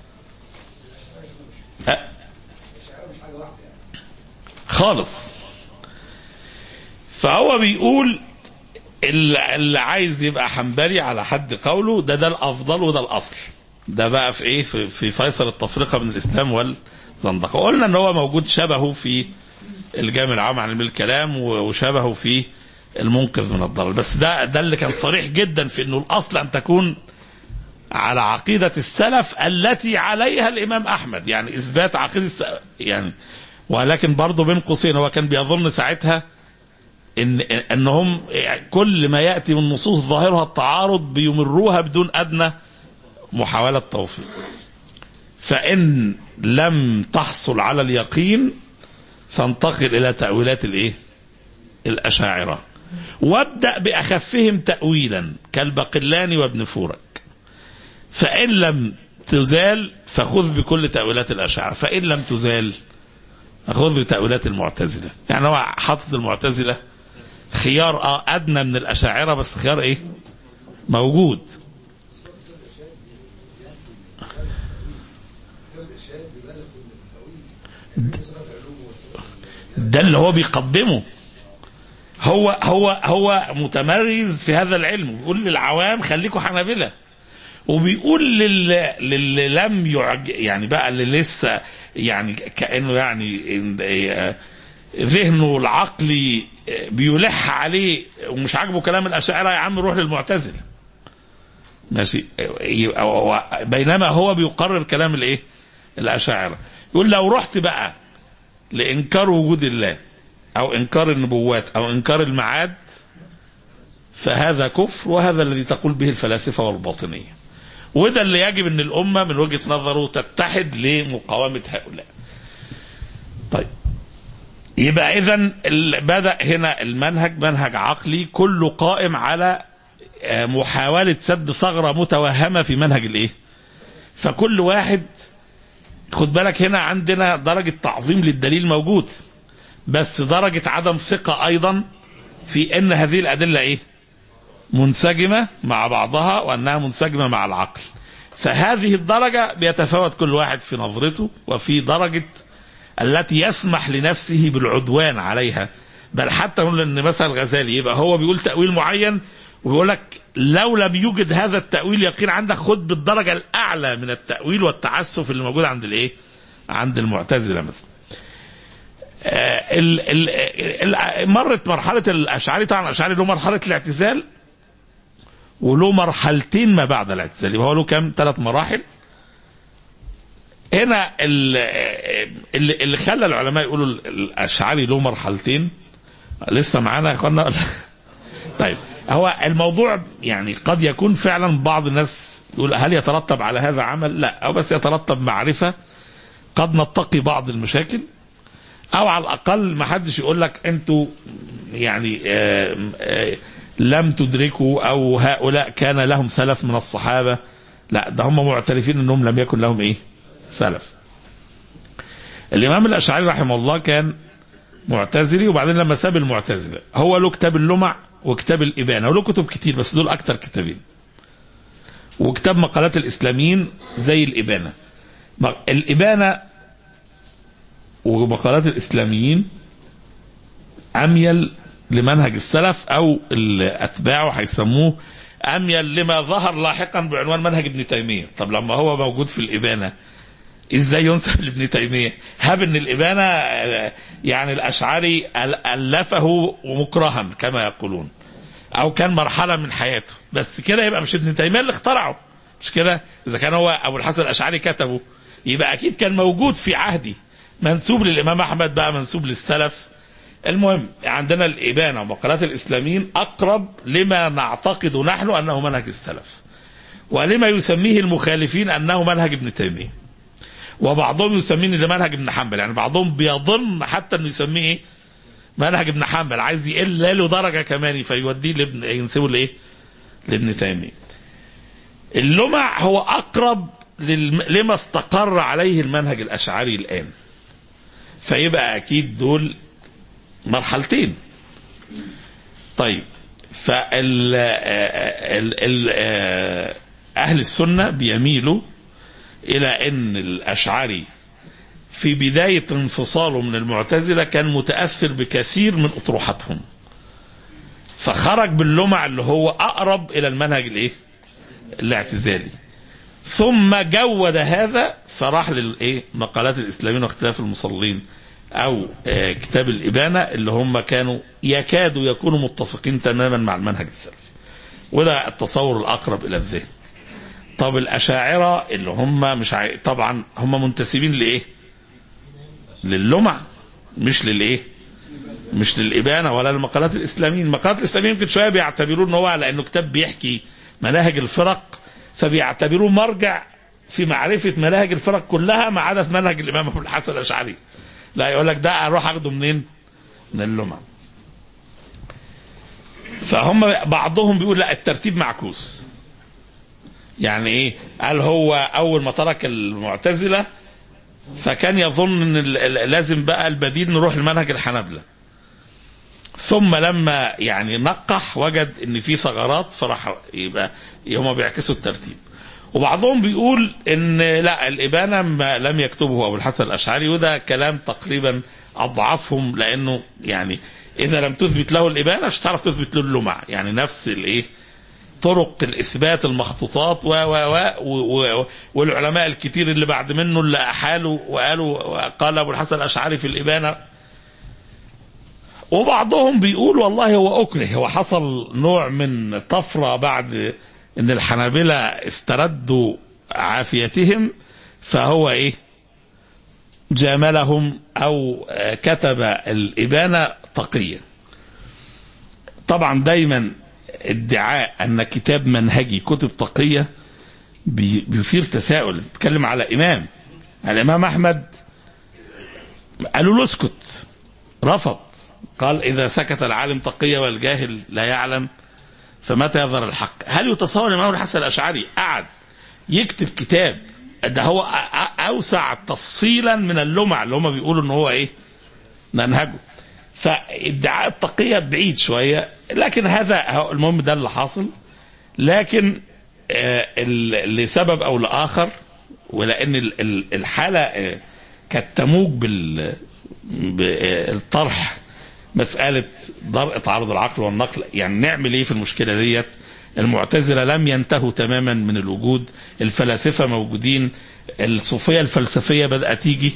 أه. خالص. فهو بيقول اللي عايز يبقى حنبلي على حد قوله ده ده الافضل وده الاصل. ده بقى في ايه؟ في, في فيصل التفرقه بين الاسلام والزندقه. قلنا ان هو موجود شبهه في الجامع العام عن علم الكلام وشبهه في المنقذ من الضلال بس ده ده اللي كان صريح جدا في انه الاصل ان تكون على عقيدة السلف التي عليها الإمام أحمد يعني إثبات عقيدة يعني ولكن برضه بين قوسين هو كان بيظن ساعتها إن أنهم كل ما يأتي من نصوص ظاهرها التعارض بيمروها بدون أدنى محاولة توفيق فإن لم تحصل على اليقين فانتقل إلى تأويلات الإيه؟ الأشاعرة وابدأ بأخفهم تأويلا كالبقلاني وابن فورك فإن لم تزال فخذ بكل تأويلات الأشاعرة فإن لم تزال خذ بتأويلات المعتزلة يعني هو حاطط المعتزلة خيار اه أدنى من الأشاعرة بس خيار إيه موجود ده اللي هو بيقدمه هو هو هو متمرز في هذا العلم بيقول للعوام خليكم حنابلة وبيقول للي, للي لم يعج يعني بقى اللي لسه يعني كانه يعني ذهنه العقلي بيلح عليه ومش عاجبه كلام الاشاعره يا عم روح للمعتزله ماشي بينما هو بيقرر كلام الايه الاشاعره يقول لو رحت بقى لانكار وجود الله او انكار النبوات او انكار المعاد فهذا كفر وهذا الذي تقول به الفلاسفه والباطنيه وده اللي يجب ان الامه من وجهه نظره تتحد لمقاومه هؤلاء طيب يبقى اذا بدا هنا المنهج منهج عقلي كله قائم على محاوله سد ثغره متوهمه في منهج الايه فكل واحد خد بالك هنا عندنا درجه تعظيم للدليل موجود بس درجة عدم ثقة أيضا في أن هذه الأدلة إيه؟ منسجمة مع بعضها وأنها منسجمة مع العقل. فهذه الدرجة بيتفاوت كل واحد في نظرته وفي درجة التي يسمح لنفسه بالعدوان عليها بل حتى نقول ان مثلا الغزالي يبقى هو بيقول تاويل معين ويقول لك لو لم يوجد هذا التاويل يقين عندك خد بالدرجه الاعلى من التاويل والتعسف اللي موجود عند الايه؟ عند المعتزله مثلا. آه، ال ال ال مرت مرحله الاشعري طبعا الاشعري له مرحله الاعتزال وله مرحلتين ما بعد الاعتزال يبقى هو له كام ثلاث مراحل هنا ال- اللي, اللي خلى العلماء يقولوا الاشعري له مرحلتين لسه معانا يا اخوانا ولا؟ طيب هو الموضوع يعني قد يكون فعلا بعض الناس يقول هل يترتب على هذا عمل؟ لا او بس يترتب معرفه قد نتقي بعض المشاكل او على الاقل ما حدش يقول لك انتوا يعني آه آه لم تدركوا او هؤلاء كان لهم سلف من الصحابه لا ده هم معترفين انهم لم يكن لهم ايه سلف الامام الاشعري رحمه الله كان معتزلي وبعدين لما ساب المعتزله هو له كتاب اللمع وكتاب الابانه وله كتب كتير بس دول اكتر كتابين وكتاب مقالات الاسلاميين زي الابانه م- الابانه ومقالات الاسلاميين اميل لمنهج السلف او الاتباع هيسموه اميل لما ظهر لاحقا بعنوان منهج ابن تيميه طب لما هو موجود في الابانه ازاي ينسب لابن تيميه هب ان الابانه آه، يعني الاشعري أل- الفه مكرها كما يقولون او كان مرحله من حياته بس كده يبقى مش ابن تيميه اللي اخترعه مش كده اذا كان هو ابو الحسن الاشعري كتبه يبقى اكيد كان موجود في عهدي منسوب للامام احمد بقى منسوب للسلف المهم عندنا الابانه ومقالات الاسلاميين اقرب لما نعتقد نحن انه منهج السلف ولما يسميه المخالفين انه منهج ابن تيميه وبعضهم يسميه ده منهج ابن حنبل يعني بعضهم بيظن حتى انه يسميه ايه منهج ابن حنبل عايز يقل له درجه كمان فيوديه لابن ينسبه لايه لابن تيميه اللمع هو اقرب للم... لما استقر عليه المنهج الاشعري الان فيبقى اكيد دول مرحلتين طيب فال ال... ال... آه، اهل السنه بيميلوا الى ان الاشعري في بدايه انفصاله من المعتزله كان متاثر بكثير من اطروحتهم فخرج باللمع اللي هو اقرب الى المنهج الايه الاعتزالي ثم جود هذا فراح للايه مقالات الاسلاميين واختلاف المصلين او آه، كتاب الابانه اللي هم كانوا يكادوا يكونوا متفقين تماما مع المنهج السلفي وده التصور الاقرب الى الذهن طب الاشاعره اللي هم مش عاي... طبعا هم منتسبين لايه للمع مش للايه مش للابانه ولا للمقالات الاسلاميين المقالات الاسلاميين يمكن شويه بيعتبروه ان هو لانه كتاب بيحكي مناهج الفرق فبيعتبروه مرجع في معرفه مناهج الفرق كلها ما عدا في منهج الامام ابو الحسن الاشعري لا يقول لك ده اروح اخده منين من اللمع فهم بعضهم بيقول لا الترتيب معكوس يعني ايه قال هو اول ما ترك المعتزله فكان يظن ان ال- ال- لازم بقى البديل نروح لمنهج الحنابله ثم لما يعني نقح وجد ان في ثغرات فراح يبقى هما بيعكسوا الترتيب وبعضهم بيقول ان لا الابانه ما لم يكتبه ابو الحسن الاشعري وده كلام تقريبا اضعفهم لانه يعني اذا لم تثبت له الابانه مش هتعرف تثبت له اللمع يعني نفس الايه طرق الاثبات المخطوطات و و و و والعلماء الكتير اللي بعد منه اللي احالوا وقالوا قال ابو الحسن الاشعري في الابانه وبعضهم بيقول والله هو اكره هو حصل نوع من طفره بعد ان الحنابله استردوا عافيتهم فهو ايه جاملهم او آه، كتب الابانه تقيه طبعا دايما ادعاء ان كتاب منهجي كتب تقيه بي- بيثير تساؤل تتكلم على امام الامام احمد قالوا له اسكت رفض قال اذا سكت العالم تقيه والجاهل لا يعلم فمتى يظهر الحق هل يتصور الامام الحسن الاشعري قعد يكتب كتاب ده هو أ- أ- اوسع تفصيلا من اللمع اللي هم بيقولوا ان هو ايه منهجه فادعاء التقية بعيد شوية لكن هذا هو- المهم ده اللي حاصل لكن آه، ال- لسبب او لاخر ولان ال- ال- الحالة آه، كانت تموج بال بالطرح مساله درء تعارض العقل والنقل يعني نعمل ايه في المشكله ديت المعتزله لم ينتهوا تماما من الوجود الفلاسفه موجودين الصوفيه الفلسفيه بدات تيجي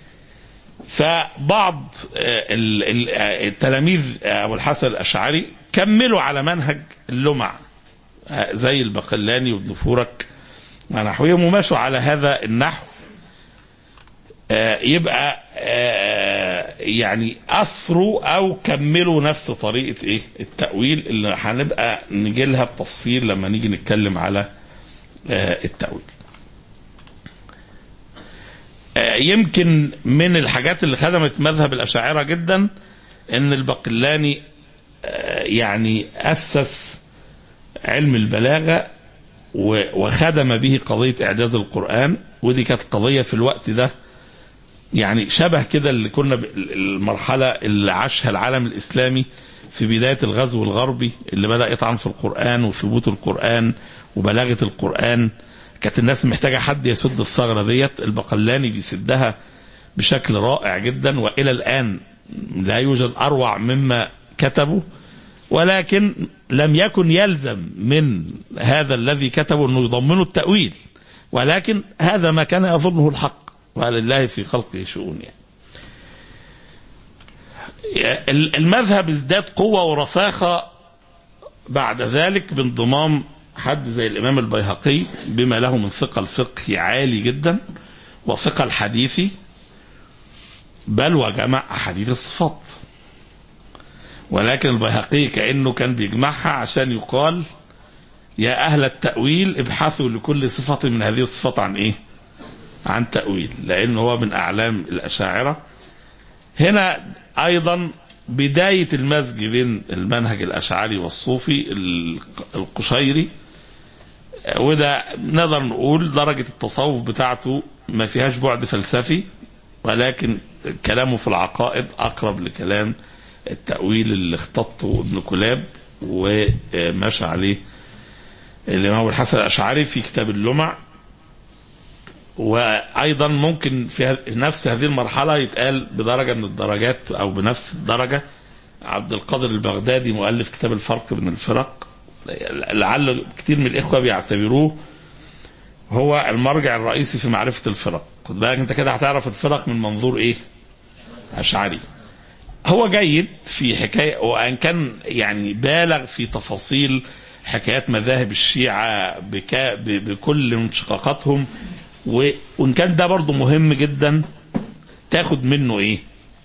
فبعض آه، ال- ال- آه، التلاميذ ابو الحسن الاشعري كملوا على منهج اللمع آه، زي البقلاني وابن فورك ونحوهم ومشوا على هذا النحو آه، يبقى آه، يعني اثروا او كملوا نفس طريقه ايه التاويل اللي هنبقى نجي لها بتفصيل لما نيجي نتكلم على آه، التاويل آه، يمكن من الحاجات اللي خدمت مذهب الاشاعره جدا ان البقلاني آه، يعني اسس علم البلاغه و- وخدم به قضيه اعجاز القران ودي كانت قضيه في الوقت ده يعني شبه كده اللي كنا ب- المرحله اللي عاشها العالم الاسلامي في بدايه الغزو الغربي اللي بدا يطعن في القران وثبوت القران وبلاغه القران كانت الناس محتاجه حد يسد الثغره ديت البقلاني بيسدها بشكل رائع جدا والى الان لا يوجد اروع مما كتبه ولكن لم يكن يلزم من هذا الذي كتبه انه يضمنه التاويل ولكن هذا ما كان يظنه الحق ولله في خلقه شؤون يعني. المذهب ازداد قوه ورساخه بعد ذلك بانضمام حد زي الامام البيهقي بما له من ثقل فقهي عالي جدا وثقل حديثي بل وجمع احاديث الصفات ولكن البيهقي كانه كان بيجمعها عشان يقال يا اهل التاويل ابحثوا لكل صفه من هذه الصفات عن ايه؟ عن تاويل لانه هو من اعلام الاشاعره هنا ايضا بدايه المزج بين المنهج الاشعري والصوفي القشيري وده نقدر نقول درجه التصوف بتاعته ما فيهاش بعد فلسفي ولكن كلامه في العقائد اقرب لكلام التأويل اللي اختطه ابن كلاب ومشى عليه الإمام الحسن الأشعري في كتاب اللمع وأيضا ممكن في نفس هذه المرحلة يتقال بدرجة من الدرجات أو بنفس الدرجة عبد القادر البغدادي مؤلف كتاب الفرق بين الفرق لعل كتير من الإخوة بيعتبروه هو المرجع الرئيسي في معرفة الفرق خد بالك أنت كده هتعرف الفرق من منظور إيه أشعري هو جيد في حكاية وأن كان يعني بالغ في تفاصيل حكايات مذاهب الشيعة بكا بكل انشقاقاتهم وإن كان ده برضه مهم جدا تاخد منه إيه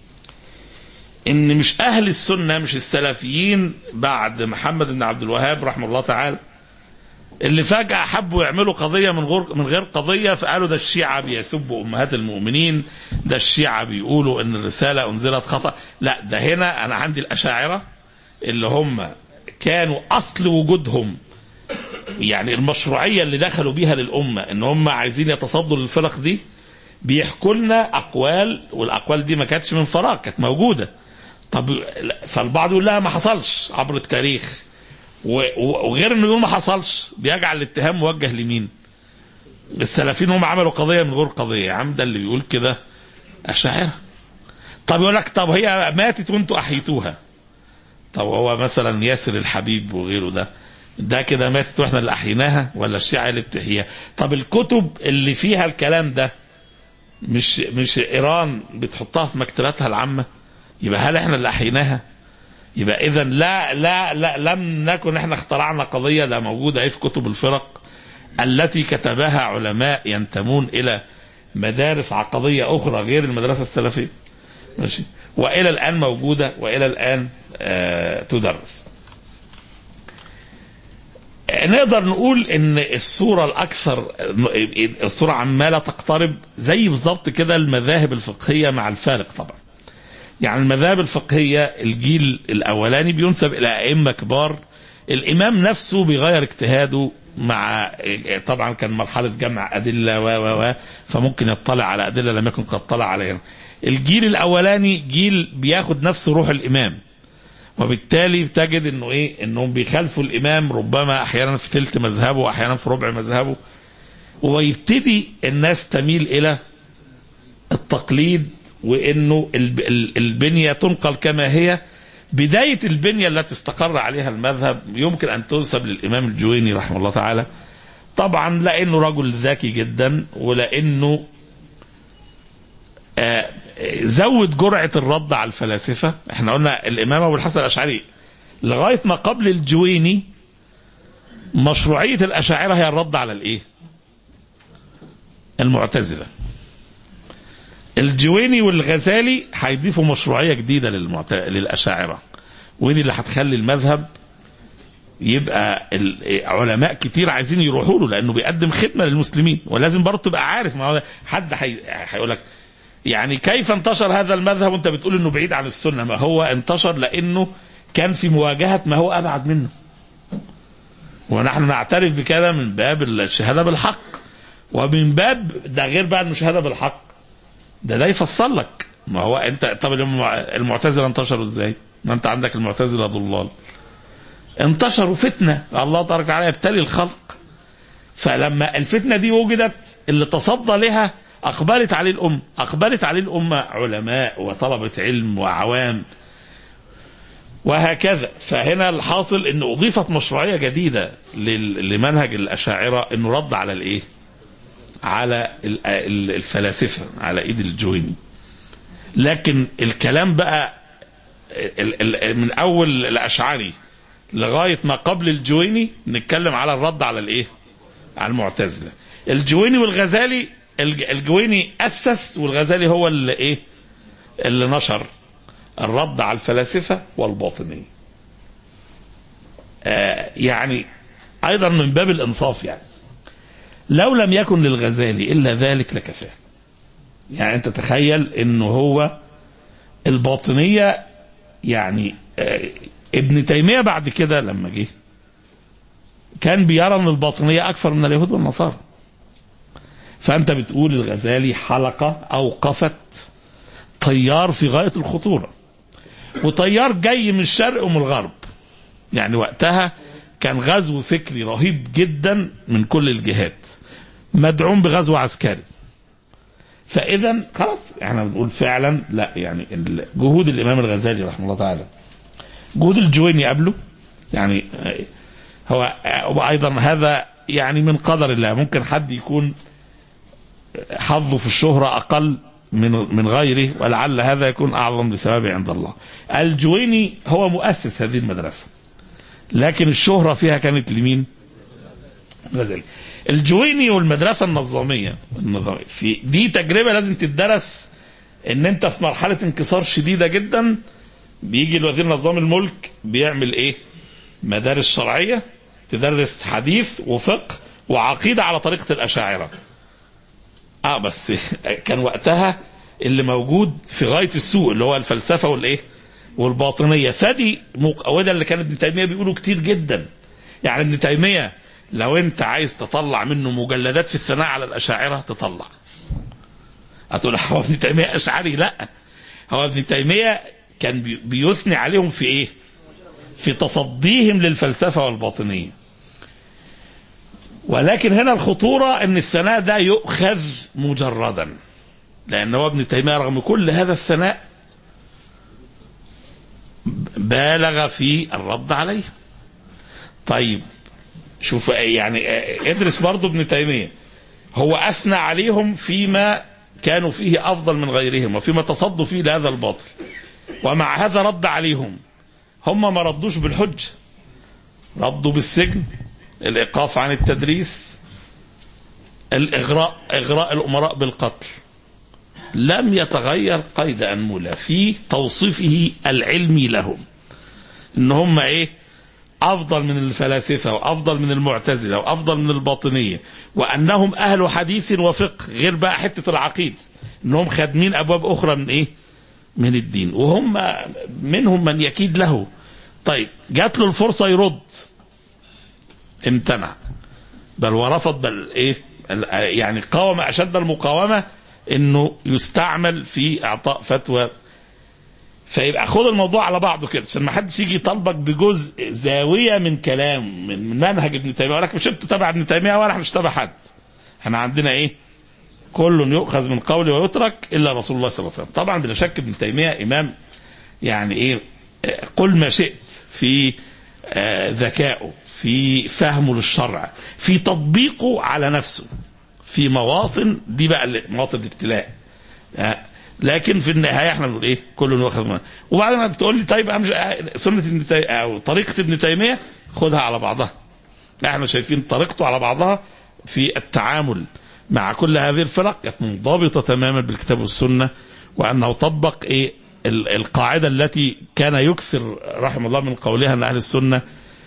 إن مش أهل السنة مش السلفيين بعد محمد بن عبد الوهاب رحمه الله تعالى اللي فجأة حبوا يعملوا قضية من غير من غير قضية فقالوا ده الشيعة بيسبوا أمهات المؤمنين ده الشيعة بيقولوا إن الرسالة أنزلت خطأ لا ده هنا أنا عندي الأشاعرة اللي هم كانوا أصل وجودهم يعني المشروعية اللي دخلوا بيها للأمة إن هم عايزين يتصدوا للفرق دي بيحكوا لنا أقوال والأقوال دي ما كانتش من فراغ كانت موجودة طب فالبعض يقول لها ما حصلش عبر التاريخ وغير انه يقول ما حصلش بيجعل الاتهام موجه لمين؟ السلفيين هم عملوا قضيه من غير قضيه يا عم ده اللي بيقول كده اشاعره طب يقول لك طب هي ماتت وانتوا احيتوها طب هو مثلا ياسر الحبيب وغيره ده ده كده ماتت واحنا اللي احييناها ولا الشيعه اللي بتحييها طب الكتب اللي فيها الكلام ده مش مش ايران بتحطها في مكتباتها العامه يبقى هل احنا اللي احييناها يبقى اذا لا لا لا لم نكن احنا اخترعنا قضيه ده موجوده ايه في كتب الفرق التي كتبها علماء ينتمون الى مدارس عقديه اخرى غير المدرسه السلفيه ماشي والى الان موجوده والى الان آه تدرس نقدر نقول ان الصوره الاكثر الصوره عماله تقترب زي بالظبط كده المذاهب الفقهيه مع الفارق طبعا يعني المذاهب الفقهية الجيل الأولاني بينسب إلى أئمة كبار الإمام نفسه بيغير اجتهاده مع طبعا كان مرحلة جمع أدلة و و و فممكن يطلع على أدلة لم يكن قد اطلع عليها الجيل الأولاني جيل بياخد نفس روح الإمام وبالتالي بتجد انه ايه انهم بيخالفوا الامام ربما احيانا في ثلث مذهبه واحيانا في ربع مذهبه ويبتدي الناس تميل الى التقليد وانه البنيه تنقل كما هي بداية البنية التي استقر عليها المذهب يمكن أن تنسب للإمام الجويني رحمه الله تعالى طبعا لأنه رجل ذكي جدا ولأنه آه، زود جرعة الرد على الفلاسفة احنا قلنا الإمام أبو الحسن الأشعري لغاية ما قبل الجويني مشروعية الأشاعرة هي الرد على الإيه المعتزلة الجويني والغزالي هيضيفوا مشروعية جديدة للمعت... للأشاعرة ودي اللي هتخلي المذهب يبقى ال- علماء كتير عايزين يروحوا له لانه بيقدم خدمه للمسلمين ولازم برضه تبقى عارف ما هو حد هيقول لك يعني كيف انتشر هذا المذهب وانت بتقول انه بعيد عن السنه ما هو انتشر لانه كان في مواجهه ما هو ابعد منه ونحن نعترف بكده من باب الشهاده بالحق ومن باب ده غير بقى المشاهده بالحق ده ده يفصل لك ما هو انت طب المع- المعتزله انتشروا ازاي؟ ما انت عندك المعتزله ضلال انتشروا فتنه الله تبارك وتعالى يبتلي الخلق فلما الفتنه دي وجدت اللي تصدى لها اقبلت عليه الامه اقبلت عليه الامه علماء وطلبه علم وعوام وهكذا فهنا الحاصل ان اضيفت مشروعيه جديده لل- لمنهج الاشاعره انه رد على الايه؟ على ال- ال- الفلاسفه على ايد الجويني لكن الكلام بقى ال- ال- من اول الاشعري لغايه ما قبل الجويني نتكلم على الرد على الايه؟ على المعتزله. الجويني والغزالي الج- الجويني اسس والغزالي هو اللي ايه؟ اللي نشر الرد على الفلاسفه والباطنيه. آه يعني ايضا من باب الانصاف يعني. لو لم يكن للغزالي الا ذلك لكفاه. يعني انت تخيل انه هو الباطنيه يعني آه، ابن تيميه بعد كده لما جه كان بيرى ان الباطنيه اكثر من اليهود والنصارى فانت بتقول الغزالي حلقه اوقفت طيار في غايه الخطوره وطيار جاي من الشرق ومن الغرب يعني وقتها كان غزو فكري رهيب جدا من كل الجهات مدعوم بغزو عسكري فاذا خلاص احنا بنقول فعلا لا يعني ال- جهود الامام الغزالي رحمه الله تعالى جهود الجويني قبله يعني آه، هو وايضا هذا يعني من قدر الله ممكن حد يكون حظه في الشهرة أقل من من غيره ولعل هذا يكون أعظم بسببه عند الله الجويني هو مؤسس هذه المدرسة لكن الشهرة فيها كانت لمين غزالي الجويني والمدرسة النظامية النظامية في دي تجربة لازم تدرس ان انت في مرحلة انكسار شديدة جدا بيجي الوزير نظام الملك بيعمل ايه مدارس شرعية تدرس حديث وفقه وعقيدة على طريقة الأشاعرة اه بس كان وقتها اللي موجود في غاية السوء اللي هو الفلسفة والايه والباطنية فدي مق- وده اللي كان ابن تيمية بيقوله كتير جدا يعني ابن تيمية لو انت عايز تطلع منه مجلدات في الثناء على الأشاعرة تطلع هتقول هو ابن تيمية أشعري لا هو ابن تيمية كان بي- بيثني عليهم في ايه في تصديهم للفلسفة والباطنية ولكن هنا الخطورة ان الثناء ده يؤخذ مجردا لان هو ابن تيمية رغم كل هذا الثناء بالغ في الرد عليه طيب شوف يعني ادرس برضو ابن تيمية هو اثنى عليهم فيما كانوا فيه افضل من غيرهم وفيما تصدوا فيه لهذا الباطل ومع هذا رد عليهم هم ما ردوش بالحجة ردوا بالسجن الإيقاف عن التدريس الإغراء إغراء الأمراء بالقتل لم يتغير قيد أنملة في توصيفه العلمي لهم إن هم إيه أفضل من الفلاسفة وأفضل من المعتزلة وأفضل من الباطنية وأنهم أهل حديث وفقه غير بقى حتة العقيد إنهم خادمين أبواب أخرى من إيه من الدين وهم منهم من يكيد له طيب جات له الفرصة يرد امتنع بل ورفض بل ايه ال- يعني قاوم اشد المقاومه انه يستعمل في اعطاء فتوى فيبقى خد الموضوع على بعضه كده عشان ما حدش يجي يطالبك بجزء زاويه من كلام من من منهج ابن تيميه ولكن مش انت تبع ابن تيميه ولا احنا مش تبع حد احنا عندنا ايه كل يؤخذ من قوله ويترك الا رسول الله صلى الله عليه وسلم طبعا بلا شك ابن تيميه امام يعني ايه آه، قل ما شئت في آه، ذكائه في فهمه للشرع في تطبيقه على نفسه في مواطن دي بقى اللي- مواطن الابتلاء آه، لكن في النهايه احنا بنقول ايه كل واخد منها وبعد ما بتقول لي طيب أمشي آه، سنه ابن تيميه او طريقه ابن تيميه خدها على بعضها احنا شايفين طريقته على بعضها في التعامل مع كل هذه الفرق كانت منضبطه تماما بالكتاب والسنه وانه طبق ايه ال- القاعده التي كان يكثر رحمه الله من قولها ان اهل السنه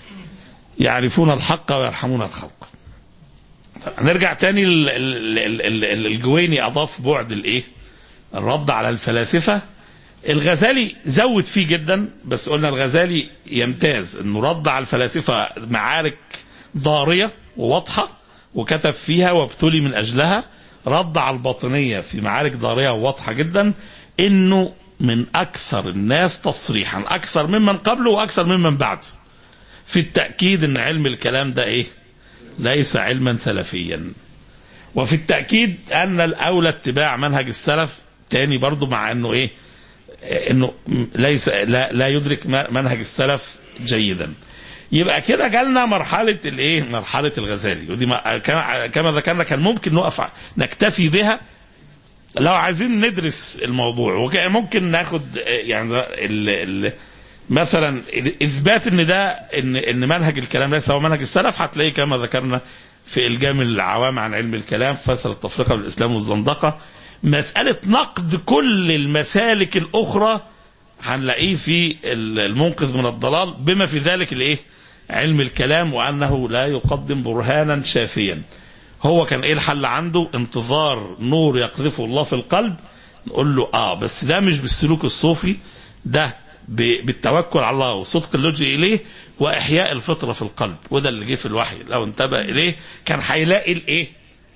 يعرفون الحق ويرحمون الخلق. طب نرجع تاني ال- ال- ال- ال- ال- الجويني اضاف بعد الايه؟ الرد على الفلاسفه الغزالي زود فيه جدا بس قلنا الغزالي يمتاز انه رد على الفلاسفه معارك ضاريه وواضحه وكتب فيها وابتلي من اجلها رد على الباطنيه في معارك ضاريه وواضحه جدا انه من اكثر الناس تصريحا اكثر ممن قبله واكثر ممن بعده في التاكيد ان علم الكلام ده ايه ليس علما سلفيا وفي التاكيد ان الاولى اتباع منهج السلف تاني برضو مع انه ايه انه ليس لا, لا يدرك منهج السلف جيدا يبقى كده جالنا مرحله الايه مرحله الغزالي ودي ما كما كما ذكرنا كان ممكن نقف ع- نكتفي بها لو عايزين ندرس الموضوع وكان ممكن ناخد آه، يعني ال ال مثلا اثبات ان ده ان ان منهج الكلام ليس هو منهج السلف هتلاقيه كما ذكرنا في الجام العوام عن علم الكلام فصل التفرقه بالاسلام والزندقه مساله نقد كل المسالك الاخرى هنلاقيه في المنقذ من الضلال بما في ذلك الايه علم الكلام وانه لا يقدم برهانا شافيا هو كان ايه الحل عنده انتظار نور يقذفه الله في القلب نقول له اه بس ده مش بالسلوك الصوفي ده ب- بالتوكل على الله وصدق اللجوء اليه واحياء الفطره في القلب وده اللي جه في الوحي لو انتبه اليه كان هيلاقي الايه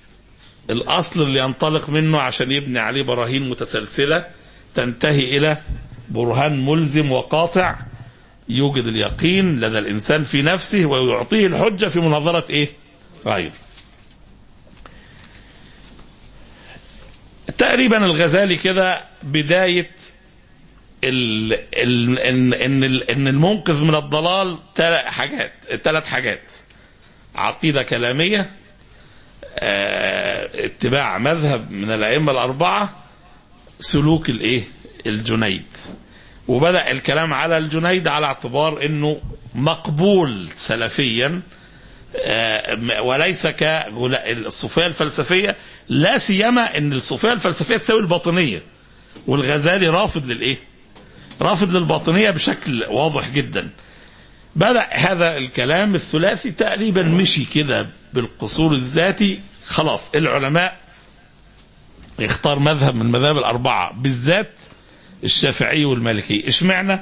الاصل اللي ينطلق منه عشان يبني عليه براهين متسلسله تنتهي الى برهان ملزم وقاطع يوجد اليقين لدى الانسان في نفسه ويعطيه الحجه في مناظره ايه؟ غيره. تقريبا الغزالي كده بدايه ال ال ان ان ال- ان المنقذ من الضلال ثلاث حاجات ثلاث حاجات عقيده كلاميه آه، اتباع مذهب من الائمه الاربعه سلوك الايه الجنيد وبدا الكلام على الجنيد على اعتبار انه مقبول سلفيا آه، م- وليس كالصوفيه الفلسفيه لا سيما ان الصوفيه الفلسفيه تساوي الباطنيه والغزالي رافض للايه؟ رافض للباطنيه بشكل واضح جدا. بدا هذا الكلام الثلاثي تقريبا مشي كده بالقصور الذاتي خلاص العلماء يختار مذهب من المذاهب الاربعه بالذات الشافعي والمالكي اشمعنى؟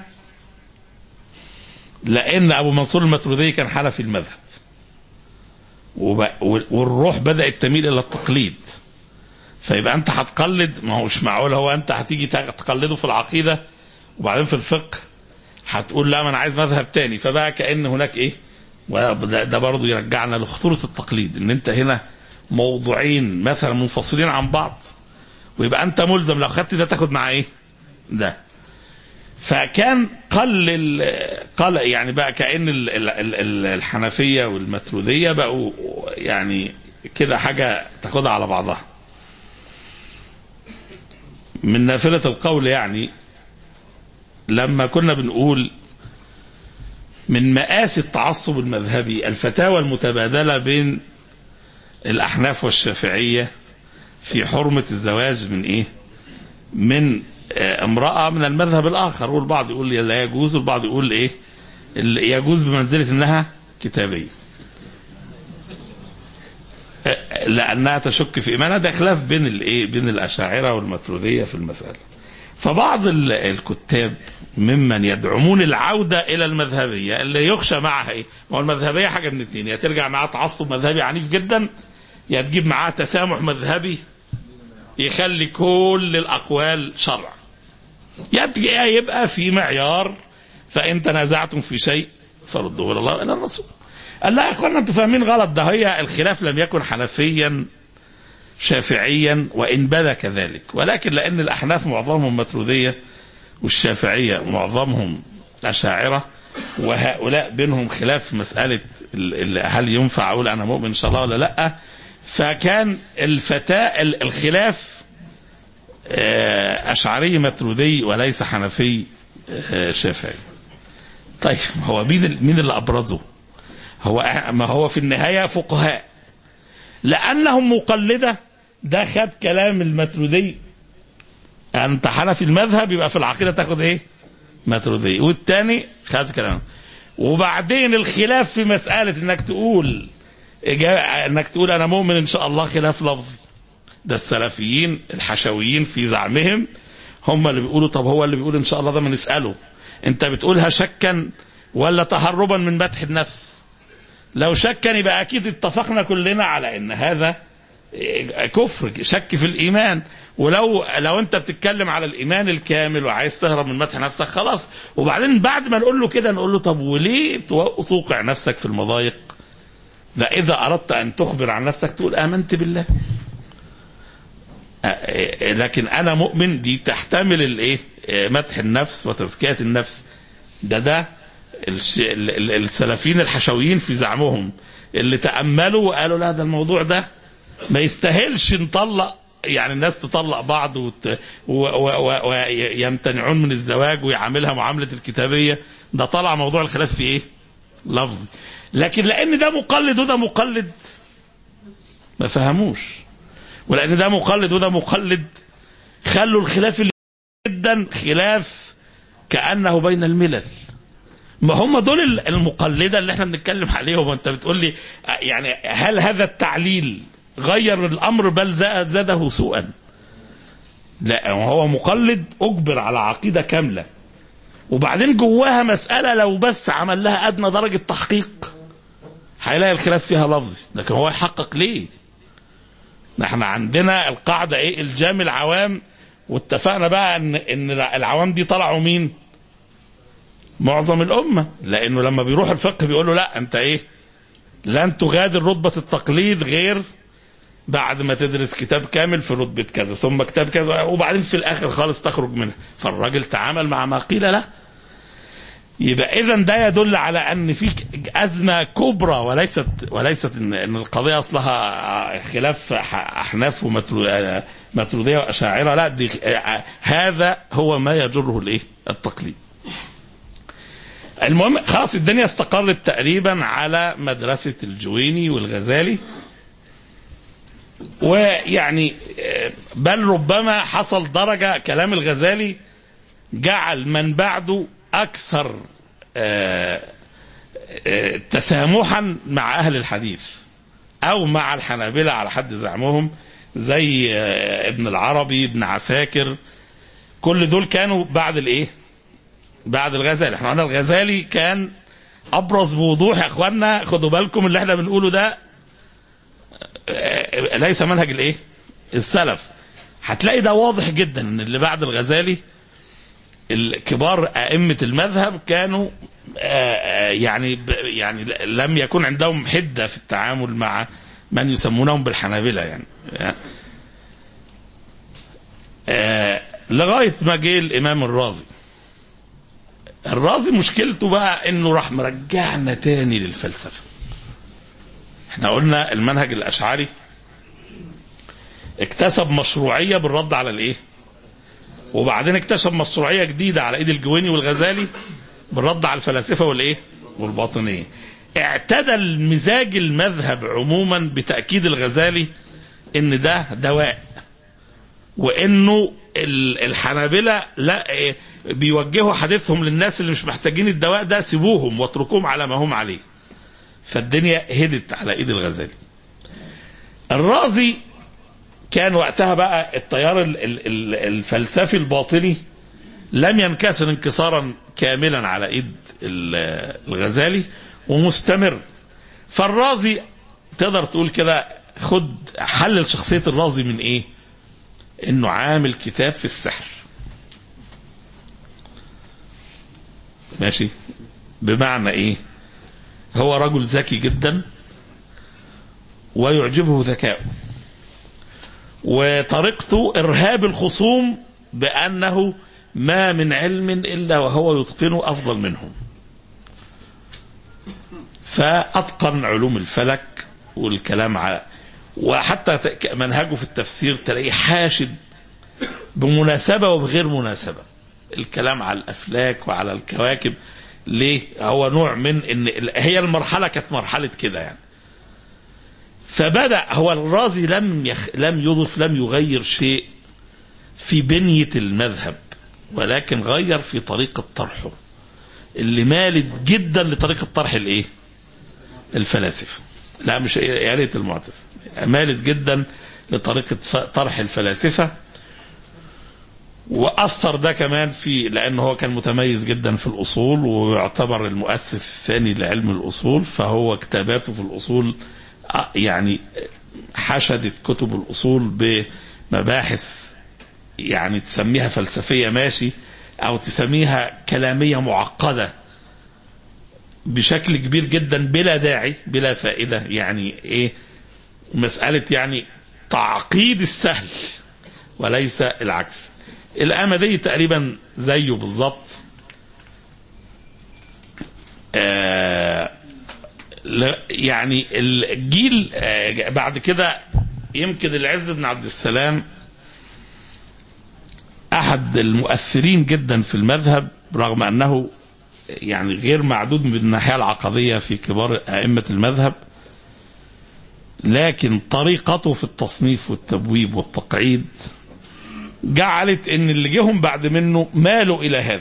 لان ابو منصور الماتريدي كان حنفي المذهب وب... والروح بدات تميل الى التقليد فيبقى انت هتقلد ما هو مش معقول هو انت هتيجي تقلده في العقيده وبعدين في الفقه هتقول لا ما انا عايز مذهب تاني فبقى كان هناك ايه وده ده برضه يرجعنا لخطوره التقليد ان انت هنا موضوعين مثلا منفصلين عن بعض ويبقى انت ملزم لو خدت ده تاخد مع ايه ده فكان قل ال- قل يعني بقى كان ال- ال- ال- ال- الحنفيه والماتروديه بقوا يعني كده حاجه تاخدها على بعضها من نافله القول يعني لما كنا بنقول من مآسي التعصب المذهبي الفتاوى المتبادله بين الاحناف والشافعيه في حرمه الزواج من ايه؟ من آه، امرأة من المذهب الآخر والبعض يقول لا يجوز والبعض يقول إيه ال- يجوز بمنزلة إنها كتابية آه، لأنها تشك في إيمانها ده خلاف بين الإيه بين الأشاعرة والماترودية في المسألة فبعض ال- الكتاب ممن يدعمون العودة إلى المذهبية اللي يخشى معها إيه ما هو المذهبية حاجة من اتنين يا ترجع معاها تعصب مذهبي عنيف جدا يا تجيب معاها تسامح مذهبي يخلي كل الأقوال شرع يبقى يبقى في معيار فإن تنازعتم في شيء فردوه إلى الله وإلى الرسول قال لا يا اخوانا انتوا فاهمين غلط ده هي الخلاف لم يكن حنفيا شافعيا وان بدا كذلك ولكن لان الاحناف معظمهم ماتروديه والشافعيه معظمهم الأشاعرة وهؤلاء بينهم خلاف في مسألة ال- ال- هل ينفع أقول أنا مؤمن إن شاء الله ولا لأ فكان الفتاة ال- الخلاف آه، أشعري مترودي وليس حنفي آه، شافعي طيب هو مين ال- مين اللي أبرزه هو ما هو في النهاية فقهاء لأنهم مقلدة ده خد كلام المترودي أنت حنفي المذهب يبقى في العقيدة تاخد إيه مترودي والتاني خد كلام وبعدين الخلاف في مسألة انك تقول إجا- انك تقول انا مؤمن ان شاء الله خلاف لفظي ده السلفيين الحشويين في زعمهم هم اللي بيقولوا طب هو اللي بيقول ان شاء الله ده ما نسأله انت بتقولها شكا ولا تهربا من مدح النفس لو شكا يبقى اكيد اتفقنا كلنا على ان هذا كفر شك في الايمان ولو لو انت بتتكلم على الايمان الكامل وعايز تهرب من مدح نفسك خلاص وبعدين بعد ما نقول له كده نقول له طب وليه تو- توقع نفسك في المضايق ده اذا اردت ان تخبر عن نفسك تقول امنت بالله آه، لكن انا مؤمن دي تحتمل الايه آه، مدح النفس وتزكيه النفس ده ده الش- ال- ال- السلفيين الحشويين في زعمهم اللي تاملوا وقالوا لا ده الموضوع ده ما يستاهلش نطلق يعني الناس تطلق بعض وت... ويمتنعون من الزواج ويعاملها معامله الكتابيه ده طلع موضوع الخلاف في ايه؟ لفظي لكن لان ده مقلد وده مقلد ما فهموش ولان ده مقلد وده مقلد خلوا الخلاف اللي جدا خلاف كانه بين الملل ما هم دول المقلده اللي احنا بنتكلم عليهم وانت بتقول لي يعني هل هذا التعليل غير الامر بل زاد زاده سوءا لا هو مقلد اجبر على عقيده كامله وبعدين جواها مساله لو بس عمل لها ادنى درجه تحقيق هيلاقي الخلاف فيها لفظي لكن هو يحقق ليه احنا عندنا القاعده ايه الجام العوام واتفقنا بقى ان ان العوام دي طلعوا مين معظم الامه لانه لما بيروح الفقه بيقول له لا انت ايه لن تغادر رتبه التقليد غير بعد ما تدرس كتاب كامل في رتبه كذا ثم كتاب كذا وبعدين في الاخر خالص تخرج منها فالراجل تعامل مع ما قيل له يبقى اذا ده يدل على ان في ازمه كبرى وليست وليست ان إن القضيه اصلها خلاف احناف ومتروديه واشاعره لا دي هذا هو ما يجره الايه؟ التقليد. المهم خلاص الدنيا استقرت تقريبا على مدرسه الجويني والغزالي ويعني بل ربما حصل درجه كلام الغزالي جعل من بعده اكثر تسامحا مع اهل الحديث او مع الحنابلة على حد زعمهم زي ابن العربي ابن عساكر كل دول كانوا بعد الايه بعد الغزالي احنا قلنا الغزالي كان ابرز بوضوح يا اخوانا خدوا بالكم اللي احنا بنقوله ده ليس منهج الايه السلف هتلاقي ده واضح جدا ان اللي بعد الغزالي الكبار أئمة المذهب كانوا يعني يعني لم يكن عندهم حدة في التعامل مع من يسمونهم بالحنابلة يعني لغاية ما جه الإمام الرازي الرازي مشكلته بقى انه راح مرجعنا تاني للفلسفة احنا قلنا المنهج الأشعري اكتسب مشروعية بالرد على الايه وبعدين اكتشف مشروعيه جديده على ايد الجويني والغزالي بالرد على الفلاسفه والايه؟ والباطنيه. اعتدل مزاج المذهب عموما بتاكيد الغزالي ان ده دواء وانه الحنابله لا بيوجهوا حديثهم للناس اللي مش محتاجين الدواء ده سيبوهم واتركوهم على ما هم عليه. فالدنيا هدت على ايد الغزالي. الرازي كان وقتها بقى التيار الفلسفي الباطني لم ينكسر انكسارا كاملا على ايد الغزالي ومستمر فالرازي تقدر تقول كده خد حلل شخصية الرازي من ايه انه عامل كتاب في السحر ماشي بمعنى ايه هو رجل ذكي جدا ويعجبه ذكاؤه وطريقته ارهاب الخصوم بانه ما من علم إلا وهو يتقنه أفضل منهم فأتقن علوم الفلك والكلام على وحتى ت- منهجه في التفسير تلاقيه حاشد بمناسبة وبغير مناسبة الكلام على الأفلاك وعلى الكواكب ليه هو نوع من ان ال- هي المرحلة كانت مرحلة كده يعني فبدأ هو الرازي لم يخ لم يضف لم يغير شيء في بنية المذهب ولكن غير في طريقة طرحه اللي مالت جدا لطريقة طرح الايه الفلاسفة لا مش يا ريت المعتزلة مالت جدا لطريقة ف- طرح الفلاسفة واثر ده كمان في لانه هو كان متميز جدا في الاصول ويعتبر المؤسس الثاني لعلم الاصول فهو كتاباته في الاصول آه، يعني حشدت كتب الاصول بمباحث يعني تسميها فلسفيه ماشي او تسميها كلاميه معقده بشكل كبير جدا بلا داعي بلا فائده يعني ايه مساله يعني تعقيد السهل وليس العكس الأمدي تقريبا زيه بالظبط آه ل- يعني الجيل آه بعد كده يمكن العز بن عبد السلام أحد المؤثرين جدا في المذهب رغم أنه يعني غير معدود من الناحية العقدية في كبار أئمة المذهب لكن طريقته في التصنيف والتبويب والتقعيد جعلت ان اللي جيهم بعد منه مالوا الى هذا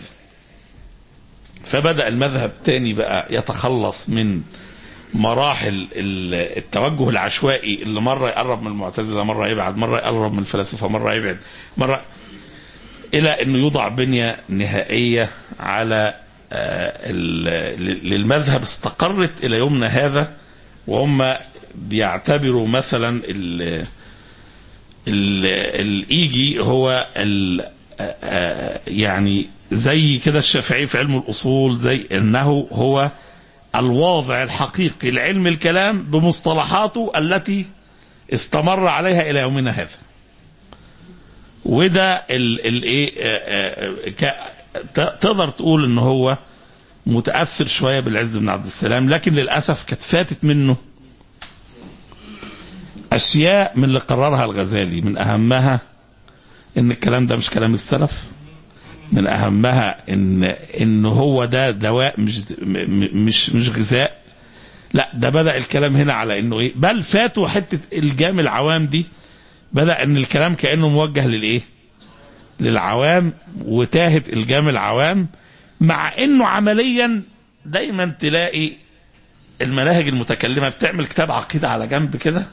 فبدا المذهب تاني بقى يتخلص من مراحل ال- التوجه العشوائي اللي مره يقرب من المعتزله مره يبعد مره يقرب من الفلاسفه مره يبعد مره الى انه يوضع بنيه نهائيه على آه، ال- للمذهب استقرت الى يومنا هذا وهم بيعتبروا مثلا ال- ال- الايجي هو ال آه، آه، يعني زي كده الشافعي في علم الاصول زي انه هو الواضع الحقيقي لعلم الكلام بمصطلحاته التي استمر عليها الى يومنا هذا وده ال ال ايه آه، آه، ك- ت- تقدر تقول ان هو متاثر شويه بالعز بن عبد السلام لكن للاسف كانت فاتت منه اشياء من اللي قررها الغزالي من اهمها ان الكلام ده مش كلام السلف من اهمها ان ان هو ده دواء مش م- م- مش مش غذاء لا ده بدا الكلام هنا على انه ايه بل فاتوا حته الجام العوام دي بدا ان الكلام كانه موجه للايه للعوام وتاهت الجام العوام مع انه عمليا دايما تلاقي المناهج المتكلمه بتعمل كتاب عقيده على جنب كده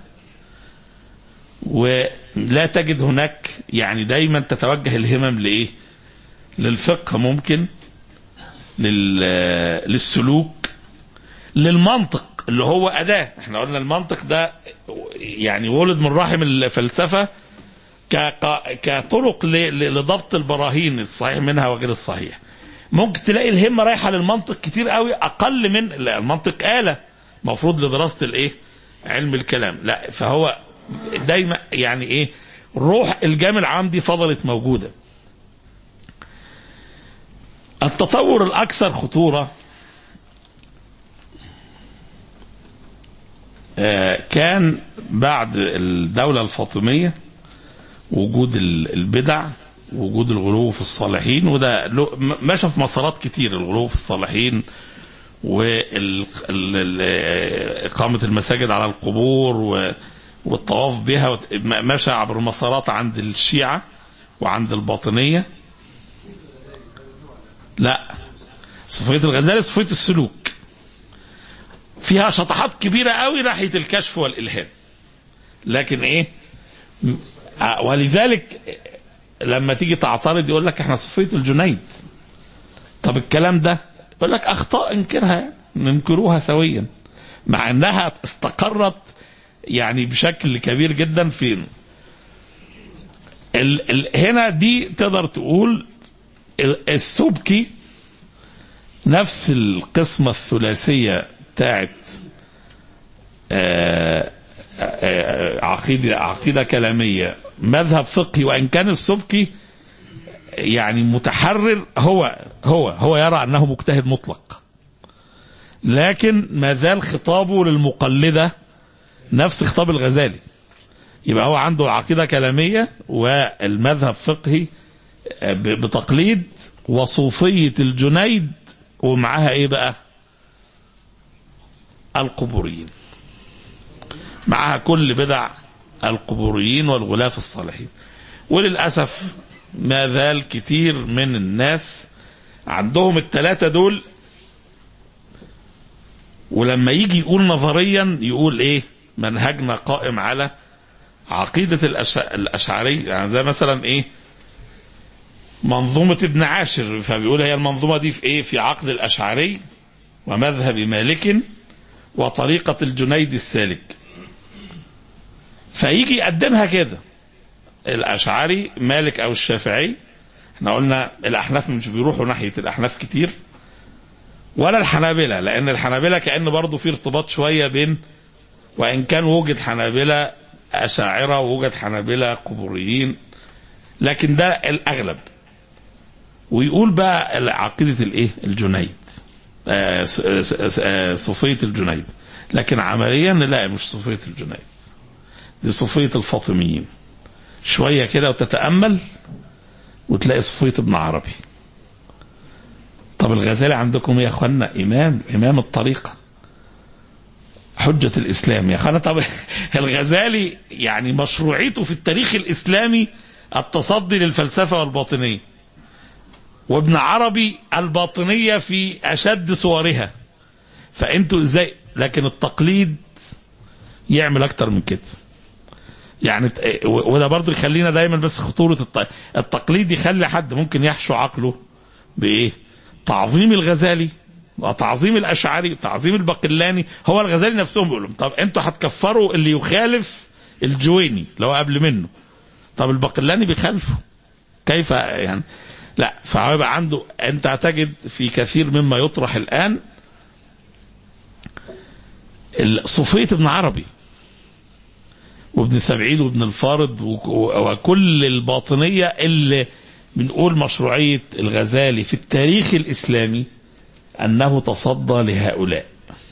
ولا تجد هناك يعني دايما تتوجه الهمم لايه؟ للفقه ممكن لل للسلوك للمنطق اللي هو اداه احنا قلنا المنطق ده يعني ولد من رحم الفلسفه ك- كطرق ل- ل- لضبط البراهين الصحيح منها وغير الصحيح ممكن تلاقي الهمه رايحه للمنطق كتير قوي اقل من لا، المنطق اله مفروض لدراسه الايه علم الكلام لا فهو دايما يعني ايه روح الجامع العام دي فضلت موجوده التطور الاكثر خطوره آه، كان بعد الدوله الفاطميه وجود ال- البدع وجود الغلو في الصالحين وده له- م- مشى في مسارات كتير الغلو في الصالحين وإقامة المساجد على القبور و- والطواف بها وت- م- مشى عبر مسارات عند الشيعة وعند الباطنية لا صفية الغزالي صفية السلوك فيها شطحات كبيرة قوي ناحية الكشف والإلهام لكن إيه م- آه، ولذلك لما تيجي تعترض يقول لك احنا صفية الجنيد طب الكلام ده يقول لك اخطاء انكرها يعني. ننكروها سويا مع انها استقرت يعني بشكل كبير جدا فين ال ال هنا دي تقدر تقول ال- السبكي نفس القسمة الثلاثية بتاعت آه، آه، عقيدة عقيدة كلامية مذهب فقهي وإن كان السبكي يعني متحرر هو هو هو يرى انه مجتهد مطلق لكن ما زال خطابه للمقلده نفس خطاب الغزالي يبقى هو عنده عقيده كلاميه والمذهب فقهي ب- بتقليد وصوفيه الجنيد ومعاها ايه بقى؟ القبوريين معها كل بدع القبوريين والغلاة الصالحين وللأسف ما زال كتير من الناس عندهم التلاتة دول ولما يجي يقول نظريا يقول ايه منهجنا قائم على عقيدة الأش... الأشعري يعني ده مثلا ايه منظومة ابن عاشر فبيقول هي المنظومة دي في ايه في عقد الأشعري ومذهب مالك وطريقة الجنيد السالك فيجي يقدمها كده الأشعري مالك أو الشافعي احنا قلنا الأحناف مش بيروحوا ناحية الأحناف كتير ولا الحنابلة لأن الحنابلة كأن برضه في ارتباط شوية بين وإن كان وجد حنابلة أشاعرة ووجد حنابلة قبوريين لكن ده الأغلب ويقول بقى عقيدة الإيه الجنيد آه، س- س- آه، صوفية الجنيد لكن عمليا لا مش صوفية الجنيد دي صوفية الفاطميين شوية كده وتتأمل وتلاقي صوفية ابن عربي طب الغزالي عندكم يا اخوانا امام امام الطريقه حجة الإسلام يا أخوانا طب الغزالي يعني مشروعيته في التاريخ الإسلامي التصدي للفلسفة والباطنية وابن عربي الباطنية في أشد صورها فأنتوا إزاي لكن التقليد يعمل أكتر من كده يعني ت- و- وده برضه يخلينا دايما بس خطورة الت- التقليد يخلي حد ممكن يحشو عقله بإيه تعظيم الغزالي وتعظيم الاشعري تعظيم البقلاني هو الغزالي نفسهم بيقولوا طب انتوا هتكفروا اللي يخالف الجويني اللي هو قبل منه طب البقلاني بيخالفه كيف يعني لا فهو يبقى عنده انت هتجد في كثير مما يطرح الان ال- صوفيه ابن عربي وابن سبعين وابن الفارض و- و- وكل الباطنيه اللي بنقول مشروعيه الغزالي في التاريخ الاسلامي انه تصدى لهؤلاء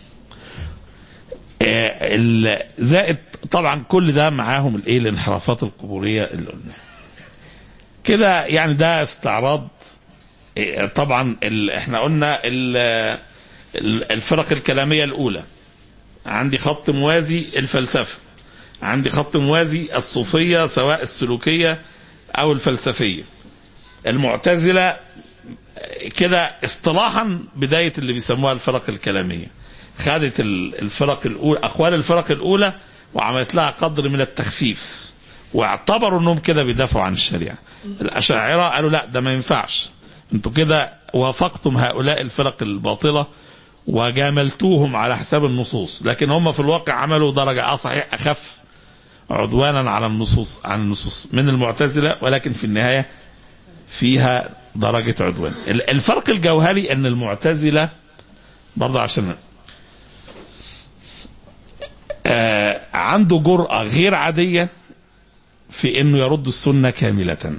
آه، ال- زائد طبعا كل ده معاهم الايه الانحرافات القبوريه اللي قلنا كده يعني ده استعراض آه، طبعا ال- احنا قلنا ال- ال- الفرق الكلاميه الاولى عندي خط موازي الفلسفه عندي خط موازي الصوفيه سواء السلوكيه او الفلسفيه المعتزله كده اصطلاحا بدايه اللي بيسموها الفرق الكلاميه خدت ال- الفرق الاولى اقوال الفرق الاولى وعملت لها قدر من التخفيف واعتبروا انهم كده بيدافعوا عن الشريعه الاشاعره قالوا لا ده ما ينفعش انتوا كده وافقتم هؤلاء الفرق الباطله وجاملتوهم على حساب النصوص لكن هم في الواقع عملوا درجه اه صحيح اخف عدوانا على النصوص عن النصوص من المعتزله ولكن في النهايه فيها درجة عدوان ال- الفرق الجوهري أن المعتزلة برضه عشان آه عنده جرأة غير عادية في أنه يرد السنة كاملة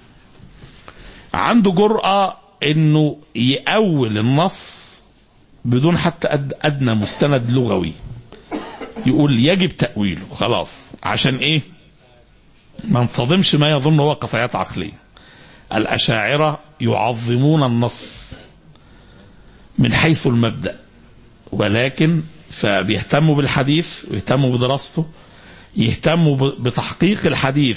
عنده جرأة أنه يأول النص بدون حتى أد- أدنى مستند لغوي يقول يجب تأويله خلاص عشان إيه ما نصادمش ما يظن هو قطعيات عقليه الأشاعرة يعظمون النص من حيث المبدأ ولكن فبيهتموا بالحديث ويهتموا بدراسته يهتموا ب- بتحقيق الحديث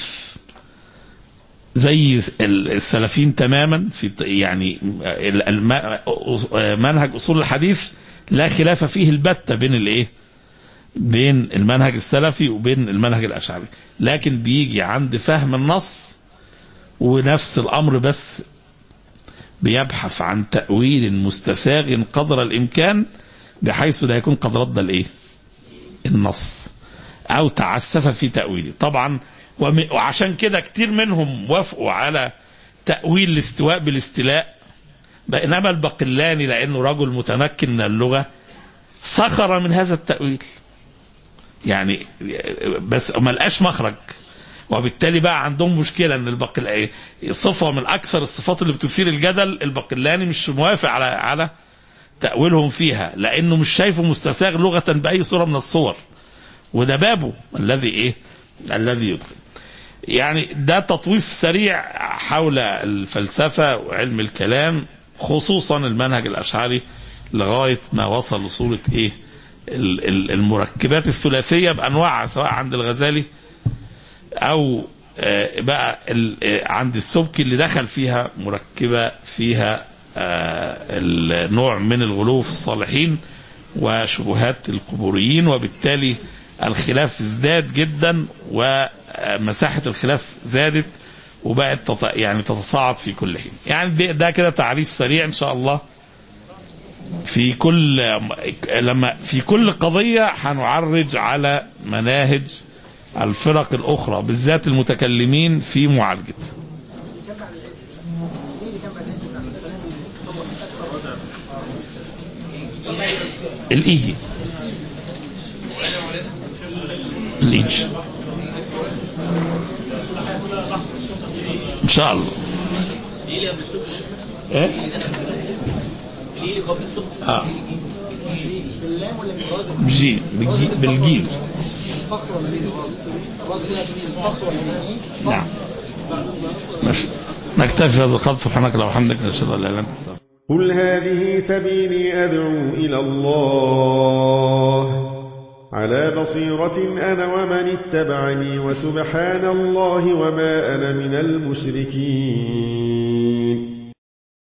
زي ال- السلفيين تماما في ت- يعني ال- الم- منهج اصول الحديث لا خلاف فيه البتة بين الايه؟ بين المنهج السلفي وبين المنهج الاشعري، لكن بيجي عند فهم النص ونفس الامر بس بيبحث عن تاويل مستساغ قدر الامكان بحيث لا يكون قد رد الايه؟ النص او تعسف في تاويله طبعا وم- وعشان كده كتير منهم وافقوا على تاويل الاستواء بالاستيلاء بينما البقلاني لانه رجل متمكن من اللغه سخر من هذا التاويل يعني بس ما لقاش مخرج وبالتالي بقى عندهم مشكله ان الباقل صفه من اكثر الصفات اللي بتثير الجدل الباقلاني مش موافق على على تاويلهم فيها لانه مش شايفه مستساغ لغه باي صوره من الصور وده بابه الذي ايه الذي يدخل يعني ده تطويف سريع حول الفلسفه وعلم الكلام خصوصا المنهج الاشعري لغايه ما وصل لصوره ايه ال- ال- المركبات الثلاثيه بانواعها سواء عند الغزالي او آه، بقى ال- آه، عند السبكي اللي دخل فيها مركبه فيها آه، النوع من الغلو في الصالحين وشبهات القبوريين وبالتالي الخلاف ازداد جدا ومساحه الخلاف زادت وبقت تط... يعني تتصاعد في كل حين يعني ده, ده كده تعريف سريع ان شاء الله في كل لما في كل قضيه هنعرج على مناهج الفرق الاخرى بالذات المتكلمين في معالجتها الايجي الايجي ان شاء الله ايه اه بجيم بالجي- بالجيم نعم ماشي نكتفي هذا القدر سبحانك اللهم وبحمدك نشهد ان لا اله الا انت نستغفرك.
قل هذه سبيلي أدعو إلى الله على بصيرة أنا ومن اتبعني وسبحان الله وما أنا من المشركين